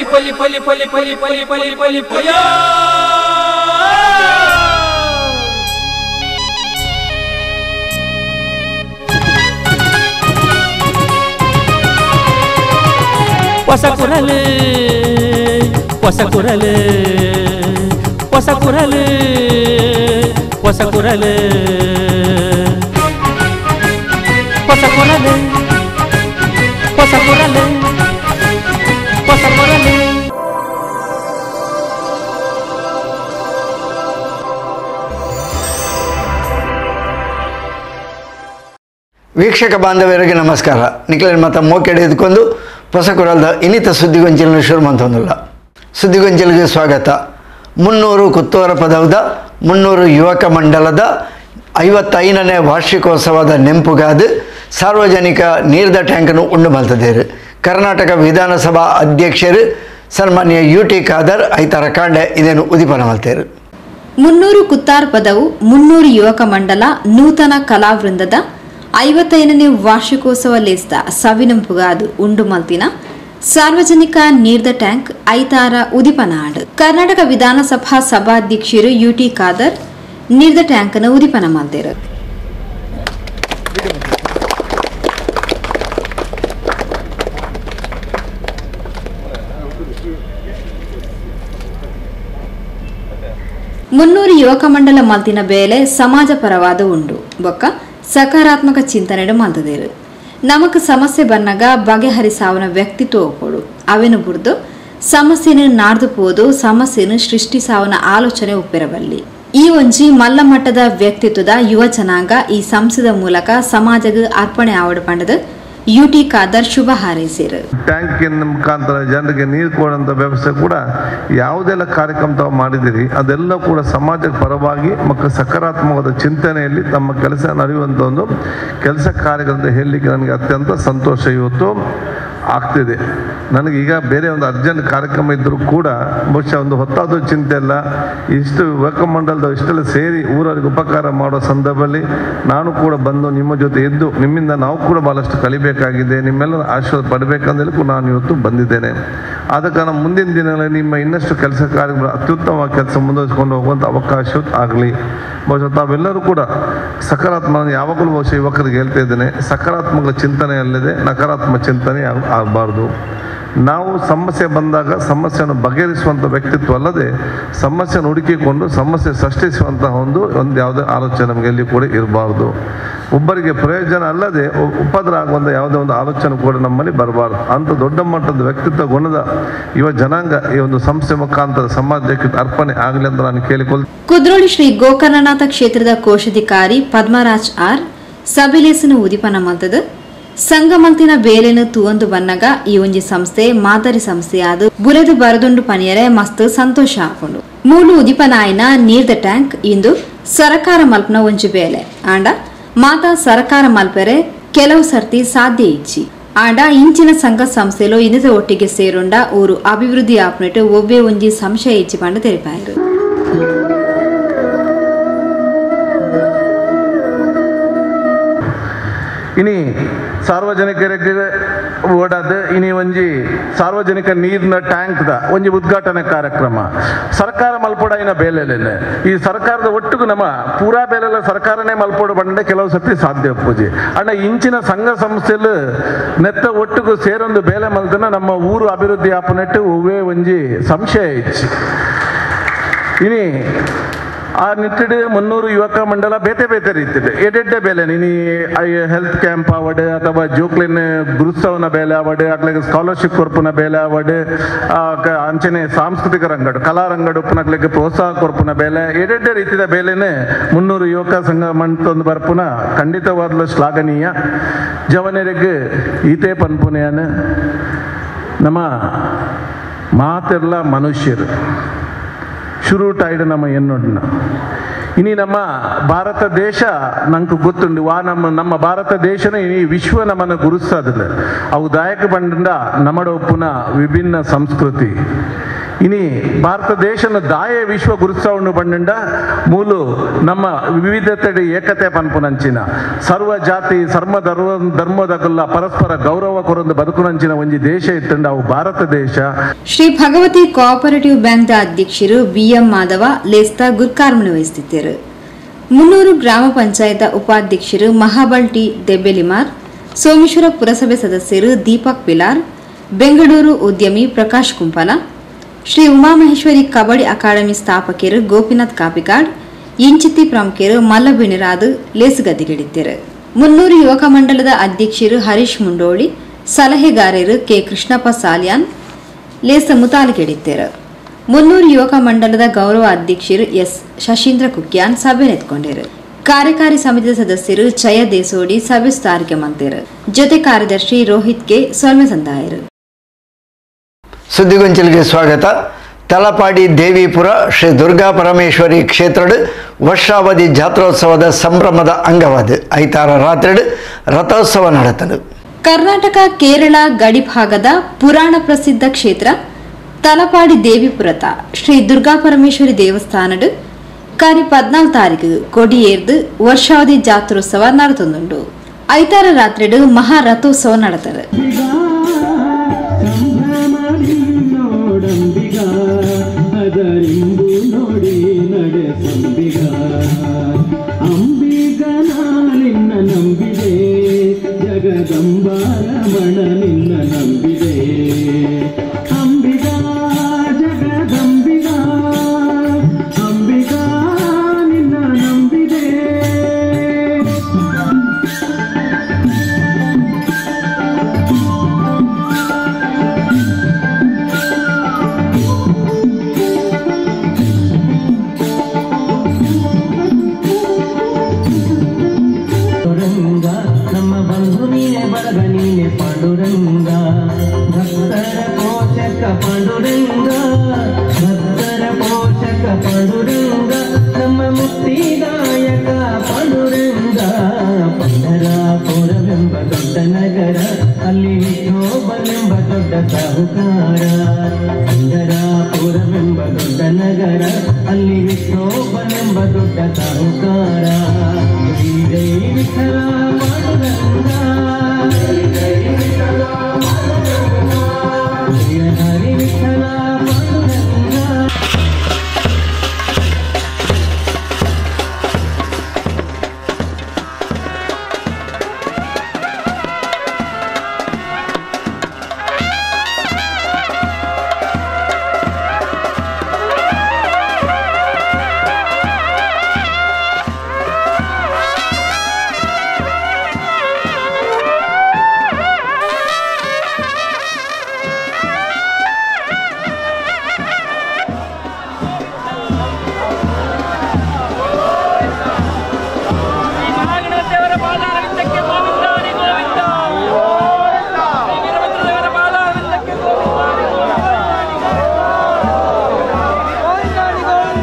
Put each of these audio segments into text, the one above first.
poli poli poli poli poli poli poli poli ಹೊಸ ಕುರಲು ಹೊಸ ಕುರಲು ಹೊಸ ಕುರಲು ಹೊಸ ಕುರಲು ಹೊಸ ಕುರಲು ಹೊಸ ಕುರಲು ಹೊಸ ಕುರಲು ವೀಕ್ಷಕ ಬಾಂಧವರಿಗೆ ನಮಸ್ಕಾರ ನಿಖಿಲನ್ ಮತ ಮೋಕೆ ಹಿಡಿದುಕೊಂಡು ಹೊಸಕುರಲ್ದ ಇನ್ನಿತ ಸುದ್ದಿಗೊಂಚಲಿನ ಶುರು ಮಂತೊಂದುಲ್ಲ ಸುದ್ದಿಗೊಂಚಲಿಗೆ ಸ್ವಾಗತ ಮುನ್ನೂರು ಕುತ್ತೂರ ಪದವದ ಮುನ್ನೂರು ಯುವಕ ಮಂಡಲದ ಐವತ್ತೈದನೇ ವಾರ್ಷಿಕೋತ್ಸವದ ನೆಂಪುಗಾದ ಸಾರ್ವಜನಿಕ ನೀರ್ದ ಟ್ಯಾಂಕನ್ನು ಉಂಡು ಮಲ್ತದೇರು ಕರ್ನಾಟಕ ವಿಧಾನಸಭಾ ಅಧ್ಯಕ್ಷರು ಸನ್ಮಾನ್ಯ ಯು ಟಿ ಖಾದರ್ ಐತರ ಕಾಂಡೆ ಇದನ್ನು ಉದಿಪನ ಮಲ್ತೇರು ಮುನ್ನೂರು ಕುತ್ತಾರ್ ಪದವು ಮುನ್ನೂರು ಯುವಕ ಮಂಡಲ ನೂತನ ಕಲಾವೃಂದದ ಐವತ್ತೈದನೇ ವಾರ್ಷಿಕೋತ್ಸವ ಲೇಸ್ದ ಸವಿನಂಪುಗಾದು ಉಂಡು ಮಲ್ತಿನ ಸಾರ್ವಜನಿಕ ನೀರ್ದ ಟ್ಯಾಂಕ್ ಐತಾರ ಉದಿಪನಾಡ್ ಕರ್ನಾಟಕ ವಿಧಾನಸಭಾ ಸಭಾಧ್ಯಕ್ಷರು ಯುಟಿ ಖಾದರ್ ನೀರ್ದ ಟ್ಯಾಂಕ್ನ ಉದಿಪನ ಮಲ್ತೇರು ಮುನ್ನೂರು ಯುವಕ ಮಂಡಲ ಮಲ್ತಿನ ಬೇಲೆ ಸಮಾಜ ಪರವಾದ ಉಂಡು ಬೊಕ್ಕ ಸಕಾರಾತ್ಮಕ ಚಿಂತನೆಡು ಮಲ್ತದೇರು ನಮಕ್ ಸಮಸ್ಯೆ ಬನ್ನಗ ಬಗೆಹರಿಸಾವನ ವ್ಯಕ್ತಿತ್ವ ಕೊಡು ಅವೆನು ಬುರ್ದು ಸಮಸ್ಯೆನು ನಾಡ್ದು ಪೋದು ಸಮಸ್ಯೆನು ಸೃಷ್ಟಿಸಾವನ ಆಲೋಚನೆ ಉಪ್ಪಿರಬಲ್ಲಿ ಈ ಒಂಜಿ ಮಲ್ಲ ಮಟ್ಟದ ವ್ಯಕ್ತಿತ್ವದ ಯುವ ಜನಾಂಗ ಈ ಸಂಸದ ಮೂಲಕ ಸಮಾಜಗ ಅರ್ಪಣೆ ಆವಡು ಪಂಡದ ಯುಟಿ ಖಾದರ್ ಶುಭ ಹಾರೈಸಿರು ಟ್ಯಾಂಕಿನ ಮುಖಾಂತರ ಜನರಿಗೆ ನೀರು ಕೊಡುವಂಥ ವ್ಯವಸ್ಥೆ ಕೂಡ ಯಾವುದೆಲ್ಲ ಕಾರ್ಯಕ್ರಮ ತಾವು ಮಾಡಿದಿರಿ ಅದೆಲ್ಲ ಕೂಡ ಸಮಾಜಕ್ಕೆ ಪರವಾಗಿ ಮತ್ತು ಸಕಾರಾತ್ಮಕವಾದ ಚಿಂತನೆಯಲ್ಲಿ ತಮ್ಮ ಕೆಲಸ ನಡೆಯುವಂಥ ಒಂದು ಕೆಲಸ ಕಾರ್ಯಗಳಂತ ಹೇಳಲಿಕ್ಕೆ ನನಗೆ ಅತ್ಯಂತ ಸಂತೋಷ ಇವತ್ತು ಆಗ್ತಿದೆ ನನಗೆ ಈಗ ಬೇರೆ ಒಂದು ಅರ್ಜೆಂಟ್ ಕಾರ್ಯಕ್ರಮ ಇದ್ದರೂ ಕೂಡ ಬಹುಶಃ ಒಂದು ಹೊತ್ತಾದ ಚಿಂತೆ ಇಲ್ಲ ಇಷ್ಟು ಯುವಕ ಮಂಡಲದ ಇಷ್ಟೆಲ್ಲ ಸೇರಿ ಊರವರಿಗೆ ಉಪಕಾರ ಮಾಡೋ ಸಂದರ್ಭದಲ್ಲಿ ನಾನು ಕೂಡ ಬಂದು ನಿಮ್ಮ ಜೊತೆ ಇದ್ದು ನಿಮ್ಮಿಂದ ನಾವು ಕೂಡ ಭಾಳಷ್ಟು ಕಲಿಬೇಕಾಗಿದೆ ನಿಮ್ಮೆಲ್ಲರ ಆಶೀರ್ವಾದ ಪಡಬೇಕಂದೇಳಿ ಕೂಡ ನಾನು ಇವತ್ತು ಬಂದಿದ್ದೇನೆ ಆದ ಕಾರಣ ಮುಂದಿನ ದಿನಗಳಲ್ಲಿ ನಿಮ್ಮ ಇನ್ನಷ್ಟು ಕೆಲಸ ಕಾರ್ಯಗಳು ಅತ್ಯುತ್ತಮವಾಗಿ ಕೆಲಸ ಮುಂದುವರಿಸಿಕೊಂಡು ಹೋಗುವಂಥ ಅವಕಾಶ ಆಗಲಿ ಬಹುಶಃ ತಾವೆಲ್ಲರೂ ಕೂಡ ಸಕಾರಾತ್ಮಕ ಯಾವಾಗಲೂ ಬಹುಶಃ ಯುವಕರಿಗೆ ಹೇಳ್ತಾ ಇದ್ದೇನೆ ಸಕಾರಾತ್ಮಕ ಚಿಂತನೆ ಅಲ್ಲದೆ ನಕಾರಾತ್ಮಕ ಚಿಂತನೆ ಆಗ್- ಆಗಬಾರ್ದು ನಾವು ಸಮಸ್ಯೆ ಬಂದಾಗ ಸಮಸ್ಯೆಯನ್ನು ಬಗೆಹರಿಸುವಂಥ ವ್ಯಕ್ತಿತ್ವ ಅಲ್ಲದೆ ಸಮಸ್ಯೆಯನ್ನು ಹುಡುಕಿಕೊಂಡು ಸಮಸ್ಯೆ ಸೃಷ್ಟಿಸುವಂತಹ ಒಂದು ಒಂದು ಯಾವುದೇ ಆಲೋಚನೆ ನಮಗೆ ಎಲ್ಲಿ ಕೂಡ ಇರಬಾರ್ದು ಒಬ್ಬರಿಗೆ ಪ್ರಯೋಜನ ಅಲ್ಲದೆ ಉ- ಉಪದ್ರ ಆಗುವಂಥ ಯಾವುದೇ ಒಂದು ಆಲೋಚನೆ ಕೂಡ ನಮ್ಮಲ್ಲಿ ಬರಬಾರ್ದು ಅಂಥ ದೊಡ್ಡ ಮಟ್ಟದ ವ್ಯಕ್ತಿತ್ವ ಗುಣದ ಯುವ ಜನಾಂಗ ಈ ಒಂದು ಸಂಸ್ಥೆ ಮುಖಾಂತರ ಸಮಾಜಕ್ಕೆ ಅರ್ಪಣೆ ಆಗಲಿ ಅಂತ ನಾನು ಕೇಳಿಕೊಳ್ತೀನಿ ಕುದ್ರೋಳಿ ಶ್ರೀ ಗೋಕರ್ಣನಾಥ ಕ್ಷೇತ್ರದ ಕೋಶಾಧಿಕಾರಿ ಪದ್ಮರಾಜ್ ಆರ್ ಸಭೆಲೇಸನ ಉದಿಪನ ಮಂತದ ಸಂಗಮಂತಿನ ಬೇಲೆನು ತೂವೊಂದು ಬನ್ನಗ ಈ ಒಂಜಿ ಸಂಸ್ಥೆ ಮಾದರಿ ಸಂಸ್ಥೆಯಾದು ಬುಲೆದು ಬರದುಂಡು ಪನಿಯರೆ ಮಸ್ತ್ ಸಂತೋಷ ಆಪುಂಡು ಮೂಲು ಉದಿಪನಾಯಿನ ನೀರ್ದ ಟ್ಯಾಂಕ್ ಇಂದು ಸರಕಾರ ಮಲ್ಪನ ಒಂಜಿ ಬೇಲೆ ಆಂಡ ಮಾತ ಸರಕಾರ ಮಲ್ಪೆರೆ ಕೆಲವು ಸರ್ತಿ ಸಾಧ್ಯ ಇಚ್ಚಿ ಆಂಡ ಇಂಚಿನ ಸಂಘ ಸಂಸ್ಥೆಲು ಇನ್ನಿತ ಒಟ್ಟಿಗೆ ಸೇರುಂಡ ಊರು ಅಭಿವೃದ್ಧಿ ಆಪ್ನೆಟ್ ಒಬ್ಬೆ ಒಂಜಿ ಸಂಶಯ ಇಚ್ಚಿ ಪಂಡ ತೆರಿಪಾಯಿರು ಇನಿ ಸಾರ್ವಜನಿಕರಿಗೆ ಓಡಾದ ಇನಿ ಒಂಜಿ ಸಾರ್ವಜನಿಕ ನೀರಿನ ಟ್ಯಾಂಕ್ದ ಒಂಜಿ ಉದ್ಘಾಟನೆ ಕಾರ್ಯಕ್ರಮ ಸರ್ಕಾರ ಮಲ್ಪೊಡಾಯಿನ ಬೇಲೆಲೆನೆ ಈ ಸರ್ಕಾರದ ಒಟ್ಟಿಗೂ ನಮ್ಮ ಪೂರಾ ಬೇಲೆಲ್ಲ ಸರ್ಕಾರನೇ ಮಲ್ಪೊಡು ಬಂಡೆ ಕೆಲವು ಸತಿ ಸಾಧ್ಯ ಪೂಜೆ ಅಣ್ಣ ಇಂಚಿನ ಸಂಘ ಸಂಸ್ಥೆಲು ನೆತ್ತ ಒಟ್ಟಿಗೂ ಸೇರೊಂದು ಬೇಲೆ ಮಲ್ತನ ನಮ್ಮ ಊರು ಅಭಿವೃದ್ಧಿ ಆಪನೆಟ್ಟು ಒವ್ವೇ ಒಂಜಿ ಸಂಶಯ ಇಚ್ಚಿ ಇನಿ ಆ ನಿಟ್ಟಿಡು ಮುನ್ನೂರು ಯುವಕ ಮಂಡಲ ಬೇತೆ ಬೇತೆ ರೀತಿಡು ಎಡೆಡ್ಡೆ ಬೇಲೆ ನೀನು ಹೆಲ್ತ್ ಕ್ಯಾಂಪ್ ಆವಡ್ ಅಥವಾ ಜೋಕ್ಲಿನ್ ಗುರುತ್ಸವನ ಬೇಲೆ ಆವಡ್ ಅಟ್ಲಾಗೆ ಸ್ಕಾಲರ್ಶಿಪ್ ಕೊರ್ಪುನ ಬೇಲೆ ಆವಡ್ ಆ, ಕ- ಅಂಚನೆ ಸಾಂಸ್ಕೃತಿಕ ರಂಗಡು ಕಲಾ ರಂಗಡು ಉಪ್ಪುನಕ್ಲೆಗೆ ಪ್ರೋತ್ಸಾಹ ಕೊರ್ಪುನ ಬೇಲೆ ಎಡೆಡ್ಡೆ ರೀತಿಯ ಬೇಲೆನೆ ಮುನ್ನೂರು ಯುವಕ ಸಂಘ ಮಂತೊಂದು ಬರ್ಪುನ ಖಂಡಿತವಾದ್ಲು ಶ್ಲಾಘನೀಯ ಜವನರಿಗೆ ಈತೆ ಪನ್ಪುನೆಯನ್ ನಮ್ಮ ಮಾತೆಲ್ಲ ಮನುಷ್ಯರು ಶುರುಟಾಯ್ಡು ನಮ್ಮ ಎನ್ನೊಡ್ನ ಇನಿ ನಮ್ಮ ಭಾರತ ದೇಶ ನಂಗೆ ಗೊತ್ತುಂಡು ವಾ ನಮ್ಮ ನಮ್ಮ ಭಾರತ ದೇಶನ ಇನಿ ವಿಶ್ವ ನಮ್ಮನ್ನು ಗುರುಸ್ತದಿಲ್ಲ ಅವು ದಾಯಕ ಬಂಡ ನಮ್ಮಡ ಒಪ್ಪುನ ವಿಭಿನ್ನ ಸಂಸ್ಕೃತಿ ಇನಿ ಭಾರತ ದೇಶನ ದಾಯ ವಿಶ್ವ ಗುರುತ್ಸವವನ್ನು ಬಂಡ ಮೂಲು ನಮ್ಮ ವಿವಿಧತೆ ಏಕತೆ ಪನ್ಪುನಂಚಿನ ಸರ್ವ ಜಾತಿ ಸರ್ವ ಧರ್ಮ ಧರ್ಮದಗುಲ್ಲ ಪರಸ್ಪರ ಗೌರವ ಕೊರೊಂದು ಬದುಕುನಂಚಿನ ಒಂಜಿ ದೇಶ ಇತ್ತಂಡ ಅವು ಭಾರತ ದೇಶ ಶ್ರೀ ಭಗವತಿ ಕೋಆಪರೇಟಿವ್ ಬ್ಯಾಂಕ್ದ ಅಧ್ಯಕ್ಷರು ಬಿಎಂ ಮಾಧವ ಲೇಸ್ತಾ ಗುರ್ಕಾರ್ಮಣ ವಹಿಸುತ್ತಿದ್ದರು ಮುನ್ನೂರು ಗ್ರಾಮ ಪಂಚಾಯತ ಉಪಾಧ್ಯಕ್ಷರು ಮಹಾಬಲ್ ಟಿ ದೆಬ್ಬೆಲಿಮಾರ್ ಸೋಮೇಶ್ವರ ಪುರಸಭೆ ಸದಸ್ಯರು ದೀಪಕ್ ಪಿಲಾರ್ ಬೆಂಗಳೂರು ಉದ್ಯಮಿ ಪ್ರಕಾಶ್ ಕುಂಪಲ ಶ್ರೀ ಉಮಾಮಹೇಶ್ವರಿ ಕಬಡ್ಡಿ ಅಕಾಡೆಮಿ ಸ್ಥಾಪಕರು ಗೋಪಿನಾಥ್ ಕಾಪಿಕಾಡ್ ಇಂಚಿತಿ ಪ್ರಮುಖರು ಮಲ್ಲಬಿಣಿರಾದು ಲೇಸುಗದ್ದಿಗಿಡಿದ್ದರು ಮುನ್ನೂರು ಯುವಕ ಮಂಡಲದ ಅಧ್ಯಕ್ಷರು ಹರೀಶ್ ಮುಂಡೋಳಿ ಸಲಹೆಗಾರರು ಕೆ ಕೃಷ್ಣಪ್ಪ ಸಾಲ್ಯಾನ್ ಲೇಸ ಮುತಾಲಿಕೆಡಿದ್ದರು ಮುನ್ನೂರು ಯುವಕ ಮಂಡಲದ ಗೌರವ ಅಧ್ಯಕ್ಷರು ಎಸ್ ಶಶೀಂದ್ರ ಕುಕ್ಯಾನ್ ಸಭೆ ನೆತ್ಕೊಂಡರು ಕಾರ್ಯಕಾರಿ ಸಮಿತಿಯ ಸದಸ್ಯರು ಜಯ ದೇಸೋಡಿ ಸಭೆ ಸುಧಾರಿಕೆ ಮಂತಿರು ಜೊತೆ ಕಾರ್ಯದರ್ಶಿ ರೋಹಿತ್ ಕೆ ಸೊಲ್ಮೆ ಸಂದಾಯರು ಸುದ್ದಿಗೊಂಚಲಿಗೆ ಸ್ವಾಗತ ತಲಪಾಡಿ ದೇವಿಪುರ ಶ್ರೀ ದುರ್ಗಾ ಪರಮೇಶ್ವರಿ ಕ್ಷೇತ್ರಡ್ ವರ್ಷಾವಧಿ ಜಾತ್ರೋತ್ಸವದ ಸಂಭ್ರಮದ ಅಂಗವಾದ ಐತಾರ ರಾತ್ರಿಡ್ ರಥೋತ್ಸವ ನಡೆತಲು ಕರ್ನಾಟಕ ಕೇರಳ ಗಡಿಭಾಗದ ಪುರಾಣ ಪ್ರಸಿದ್ಧ ಕ್ಷೇತ್ರ ತಲಪಾಡಿ ದೇವಿಪುರತ ಶ್ರೀ ದುರ್ಗಾ ಪರಮೇಶ್ವರಿ ದೇವಸ್ಥಾನಡ್ ಕರಿ ಪದ್ನಾಲ್ಕು ತಾರೀಕು ಕೊಡಿಯೇರ್ದು ವರ್ಷಾವಧಿ ಜಾತ್ರೋತ್ಸವ ನಡೆತೊಂದುಂಡು ಐತಾರ ರಾತ್ರಿಡು ಮಹಾ ರಥೋತ್ಸವ ನಡೆತರು ನೋಡಂಬಿಗ ಅದರಿಂದು ನೋಡಿ ನಡೆಸಂಬಿಗ ಅಂಬಿಗ ನಿನ್ನ ನಂಬಿದೆ ಜಗದಂಬಾರಮಣ ನಿನ್ನ ನಂಬಿದೆ ಅಂಬಿಗ ಜಗದಂಬಿಗ ಅಂಬಿಗ ನಿನ್ನ ನಂಬಿದೆ ಪಾಂಡುರಂಗ ನಮ್ಮ ಬಂಧು ನೀನೆ ಬಳಗ ನೀನೆ ಪಾಂಡುರಂಗ ಭಕ್ತರ ಪೋಷಕ ಪಾಂಡುರಂಗ ಭಕ್ತರ ಪೋಷಕ ಪಾಂಡುರಂಗ ನಮ್ಮ ಮುಕ್ತಿದಾಯಕ ಪಾಂಡುರಂಗ ಪಂಡರಾಪುರವೆಂಬ ದೊಡ್ಡ ನಗರ ಅಲ್ಲಿ ವಿಠೋಬನೆಂಬ ದೊಡ್ಡ ಸಾಹುಕಾರ ಪಂಡರಾಪುರವೆಂಬ ದೊಡ್ಡ ನಗರ ಅಲ್ಲಿ ವಿಠೋಬನೆಂಬ ದೊಡ್ಡ ಸಾಹುಕಾರ ಜೈ ಜೈ ವಿಠಲ ಪಾಂಡುರಂಗ ಜಯ ಹರಿ ವಿಠಲ ಪಾಂಡುರಂಗ ದೇವರ ಪಾದಾರವಿಂದಕ್ಕೆ ಗೋವಿಂದ ಹರಿ ಗೋವಿಂದ ಶ್ರೀ ವೀರಭದ್ರದೇವರ ಪಾದಾರವಿಂದಕ್ಕೆ ಗೋವಿಂದ ಹರಿ ಗೋವಿಂದ ಹರಿ ಗೋವಿಂದ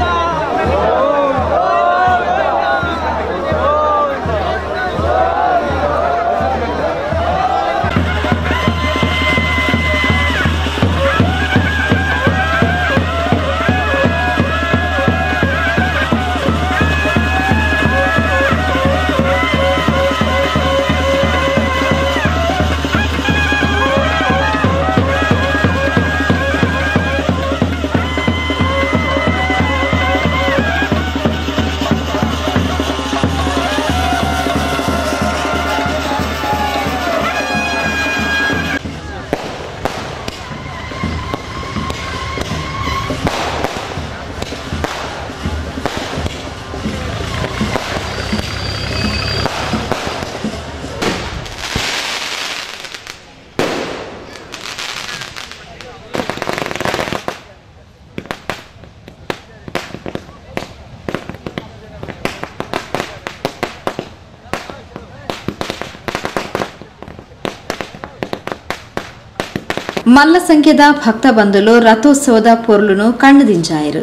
మల్ల సంఖ్యದ భక్త బంధులు రథోత్సవದ పొరులను కಣ್ಣుదించారు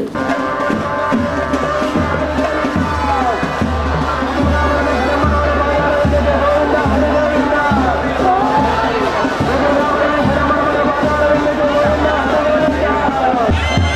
ಗೋವಿಂದ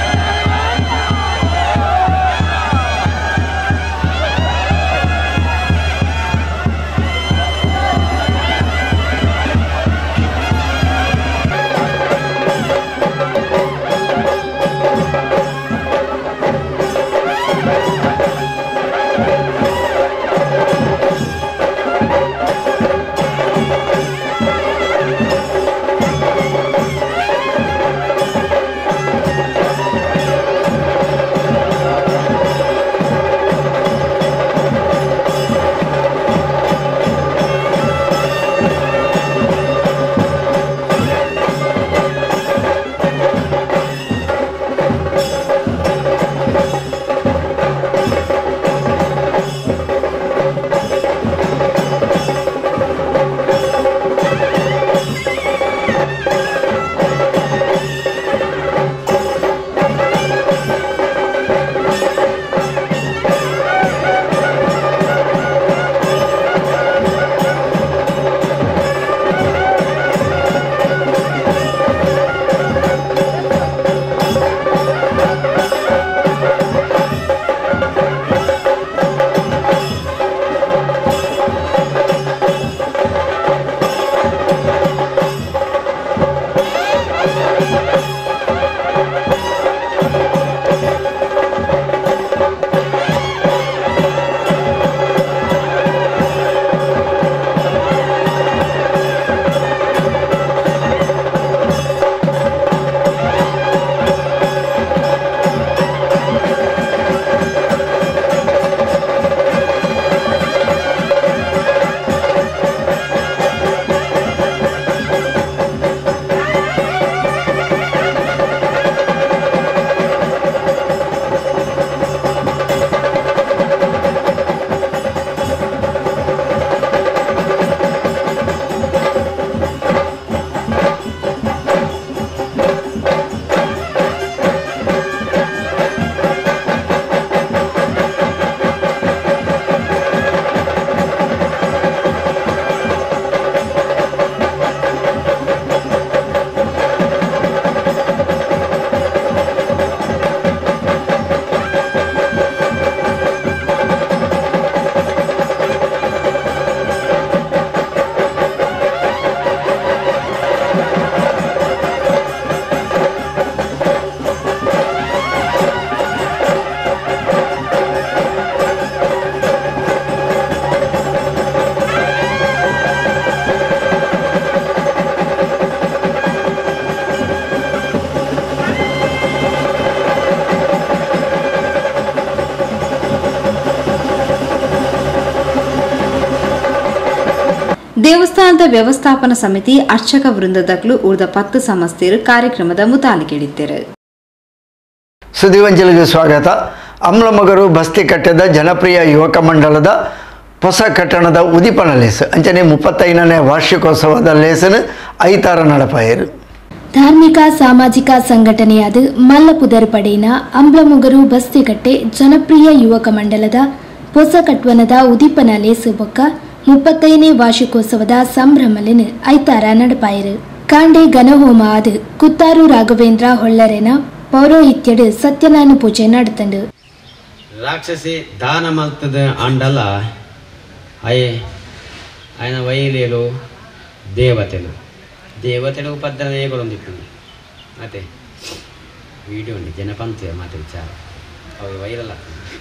ದೇವಸ್ಥಾನದ ವ್ಯವಸ್ಥಾಪನಾ ಸಮಿತಿ ಅರ್ಚಕ ವೃಂದದಗಳು ಉಳಿದ ಪತ್ತು ಸಮಸ್ಯೆರು ಕಾರ್ಯಕ್ರಮದ ಮುತಾಲಿಕೆಡಿದ್ದರು ಸುದ್ದಿವಂಚಲಿಗೆ ಸ್ವಾಗತ ಅಮ್ಲಮಗರು ಬಸ್ತಿ ಕಟ್ಟದ ಜನಪ್ರಿಯ ಯುವಕ ಮಂಡಲದ ಹೊಸ ಕಟ್ಟಣದ ಉದಿಪನ ಲೇಸ್ ಅಂಚನೆ ಮುಪ್ಪತ್ತೈದನೇ ವಾರ್ಷಿಕೋತ್ಸವದ ಲೇಸನ್ ಐತಾರ ನಡಪಾಯರು ಧಾರ್ಮಿಕ ಸಾಮಾಜಿಕ ಸಂಘಟನೆಯಾದ ಮಲ್ಲಪುದರ್ ಪಡೆಯಿನ ಅಂಬ್ಲಮುಗರು ಬಸ್ತಿಗಟ್ಟೆ ಜನಪ್ರಿಯ ಯುವಕ ಮಂಡಲದ ಹೊಸ ಕಟ್ವನದ ಉದಿಪನ ಲೇಸು ಬೊಕ್ಕ ಮುಪ್ಪತ್ತೈದನೇ ವಾರ್ಷಿಕೋತ್ಸವದ ಸಂಭ್ರಮಲಿನ ಐತಾರ ನಡಪಾಯರು ಕಾಂಡೆ ಗಣಹೋಮ ಆದ ಕುತ್ತಾರು ರಾಘವೇಂದ್ರ ಹೊಳ್ಳರೆನ ಪೌರೋಹಿತ್ಯಡು ಸತ್ಯನಾರಾಯಣ ಪೂಜೆ ನಡೆತಂಡು ರಾಕ್ಷಸಿ ದಾನ ಮಲ್ತದ ಅಂಡಲ ಅಯೆ ఆయన వైలేలు దేవతలు దేవతలు ఉపద్రవే కూడా ఉంది ఇప్పుడు ಮತ್ತೆ వీడియో ఉంది జనపంత మాత విచార అవి వైరల్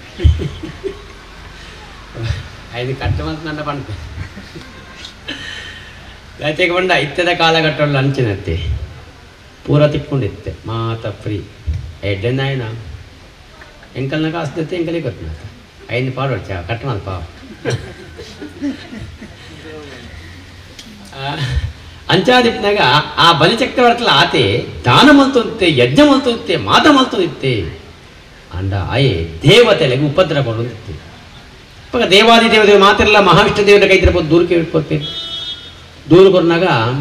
ఐదు కట్టమంత పంట అయితే ಬಂಡ ಇತ್ತದ ಕಾಲಘಟ್ಟದಲ್ಲಿ ಅಂಚಿನತ್ತೆ ಪೂರ ತಿಕ್ಕೊಂಡಿತ್ತೆ ಮಾತ ಫ್ರೀ ಎಡ್ಡೆನ ఆయన ಎಂಕಲ್ನಾಗ ಆಸ್ತಿ ಎಂಕಲಿಗೆ ಗೊತ್ತಿನ ಐದು ಪಾಡು ಹೊಡ್ಚ ಕಟ್ ಮಾಡ ಪಾವ ಅಂಚಾದಿಪ್ನಾಗ ಆ ಬಲಿಚಕ್ರವರ್ತಿಲ ಆತೆ ದಾನ ಮಲ್ತುತ್ತೆ ಯಜ್ಞ ಮಲ್ತುತ್ತೆ ಮಾತ ಮಲ್ತುತ್ತೆ ಅಂಡ ಆಯೆ ದೇವತೆಲೆಗೆ ಉಪದ್ರ ಕೊಡುತ್ತೆ ಪಕ್ಕ ದೇವಾದಿ ದೇವತೆ ಮಾತಿರಲ್ಲ ಮಹಾವಿಷ್ಣು ದೇವರ ಕೈತಿರಬಹುದು ದೂರಕ್ಕೆ ಇಟ್ಕೊಡ್ತೇನೆ ದೂರ ಕೊರ್ನಾಗ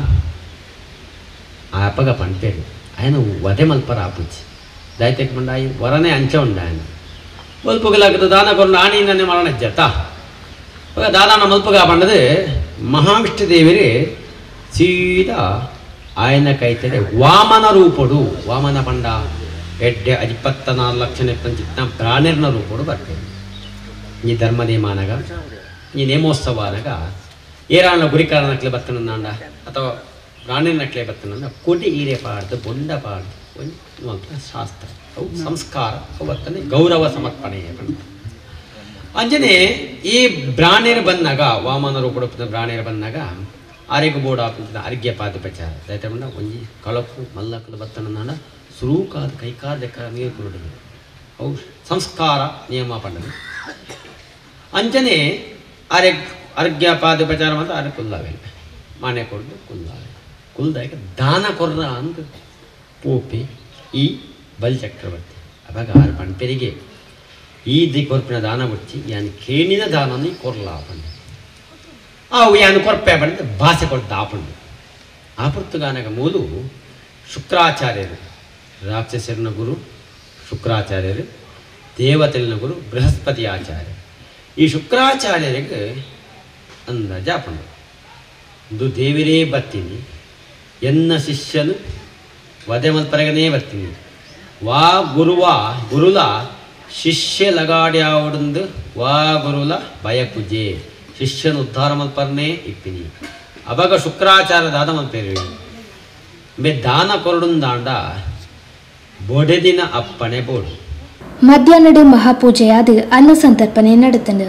ಆ ಅಪ್ಪಗ ಪಂಪೇರು ఆయన వదే మల్పర ఆపుచ్చి దయతెక్ మండాయి వరనే అంచె ఉండ ఆయన మల్పుగలాగదు దాన కొన్న ఆనీననే మరణ జత ఒక దాదాన మల్పుగా పండదు మహావిష్ణుదేవిరి సీదా ఆయనకైతే వామన రూపుడు వామన పంಡ ಎಡ್ಡೆ ಇಪ್ಪತ್ತ ನಾಲ್ಕು ಲಕ್ಷ ಚಿತ್ತ ಪ್ರಾಣಿರ್ನ ರೂಪಡು ಬರ್ತೇವೆ ಈ ಧರ್ಮನೇಮಾನಗ ಈ ನೇಮೋತ್ಸವ ಅನಗ ಏರಾಣ ಗುರಿಕಾರನಕ್ಲೆ ಬರ್ತನಂದ ಅಥವಾ ಪ್ರಾಣಿನಕ್ಲೆ ಬರ್ತನಂದ ಕೊಡಿ ಈರೆ ಪಾಡ್ದು ಬೊಂಡ ಪಾಡ್ದು ಒಂದು ಅಂತ ಶಾಸ್ತ್ರ ಅವು ಸಂಸ್ಕಾರ ಅವು ಬರ್ತನೆ ಗೌರವ ಸಮರ್ಪಣೆ ಅಂತ ಅಂಜನೆ ಈ ಬ್ರಾಣ್ಯರು ಬಂದಾಗ ವಾಮನ ರೂಪದ ಬ್ರಾಣ್ಯರು ಬಂದಾಗ ಆರೋಗ್ಯ ಬೋರ್ಡ್ ಆಪಿಂದ ಅರ್ಘ್ಯ ಪಾದಪಚಾರ ದಯತಗೊಂಡ ಒಂಜಿ ಕಳಪು ಮಲ್ಲಕ್ಕಲು ಬತ್ತನ ಸುರೂಕಾದ ಕೈಕಾದ ನೀರು ಕೊಡುದು ಅವು ಸಂಸ್ಕಾರ ನಿಯಮ ಪಂಡದು ಅಂಚನೆ ಅರೆ ಅರ್ಘ್ಯ ಪಾದೋಪಚಾರ ಮತ್ತು ಅರೆ ಕುಲ್ಲಾವೆ ಮನೆ ಕೊಡ್ದು ಕುಲ್ಲಾವೆ ಕುಲ್ದಾಗ ದಾನ ಕೊರ್ರ ಅಂತ ಪೋಪಿ ಈ ಬಲಿಚಕ್ರವರ್ತಿ ಅವಾಗ ಆರು ಪಂಪೆರಿಗೆ ಈ ದಿ ಕೊರ್ಪಿನ ದಾನ ಬಿಡ್ಚಿ ಯಾನ್ ಕೇಣಿನ ದಾನನಿ ಕೊರ್ಲ ಆಪಂಡು ಅವು ಯಾನು ಕೊರ್ಪೆ ಬಂದು ಭಾಷೆ ಕೊಡ್ದು ಆಪಂಡು ಆಪುರ್ತುಗಾನಗ ಮೂಲು ಶುಕ್ರಾಚಾರ್ಯರು ರಾಕ್ಷಸರಿನ ಗುರು ಶುಕ್ರಾಚಾರ್ಯರು ದೇವತೆಲಿನ ಗುರು ಬೃಹಸ್ಪತಿ ಆಚಾರ್ಯ ಈ ಶುಕ್ರಾಚಾರ್ಯರಿಗೆ ಅಂದಾಜ ಆಪಂಡು ಇದು ದೇವಿರೇ ಬರ್ತೀನಿ ಎನ್ನ ಶಿಷ್ಯನು ವಧೆ ಮಲ್ಪರಗನೇ ಬರ್ತೀನಿ ವಾ ಗುರುವ ಗುರುಲ ಶಿಷ್ಯ ಲಗಾಡ್ಯಾವಡಂದು ವಾ ಗುರುಲ ಭಯ ಪೂಜೆ ಶಿಷ್ಯನ ಉದ್ಧಾರ ಮಲ್ಪರ್ನೇ ಇಪ್ಪಿನಿ ಅವಾಗ ಶುಕ್ರಾಚಾರ ದಾದ ಮಲ್ಪೇರಿ ಬೆ ದಾನ ಕೊರಡುಂದಾಂಡ ಬೊಡೆದಿನ ಅಪ್ಪಣೆ ಬೋಡು ಮಧ್ಯಾಹ್ನಡು ಮಹಾಪೂಜೆಯಾದ ಅನ್ನ ಸಂತರ್ಪಣೆ ನಡೆತಂಡು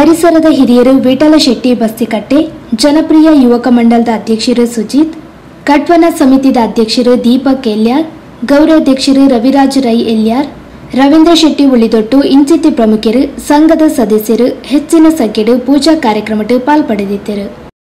ಪರಿಸರದ ಹಿರಿಯರು ವಿಠಲ ಶೆಟ್ಟಿ ಬಸ್ತಿಕಟ್ಟೆ ಜನಪ್ರಿಯ ಯುವಕ ಮಂಡಲದ ಅಧ್ಯಕ್ಷರು ಸುಜಿತ್ ಕಟ್ವನ ಸಮಿತಿದ ಅಧ್ಯಕ್ಷರು ದೀಪಕ್ ಎಲ್ಯಾರ್ ಗೌರವಾಧ್ಯಕ್ಷರು ರವಿರಾಜ್ ರೈ ಎಲ್ಯಾರ್ ರವೀಂದ್ರ ಶೆಟ್ಟಿ ಉಳಿದೊಟ್ಟು ಇಂಚಿತಿ ಪ್ರಮುಖರು ಸಂಘದ ಸದಸ್ಯರು ಹೆಚ್ಚಿನ ಸಂಖ್ಯೆಡು ಪೂಜಾ ಕಾರ್ಯಕ್ರಮಕ್ಕೆ ಪಾಲ್ಪಡೆದಿದ್ದರು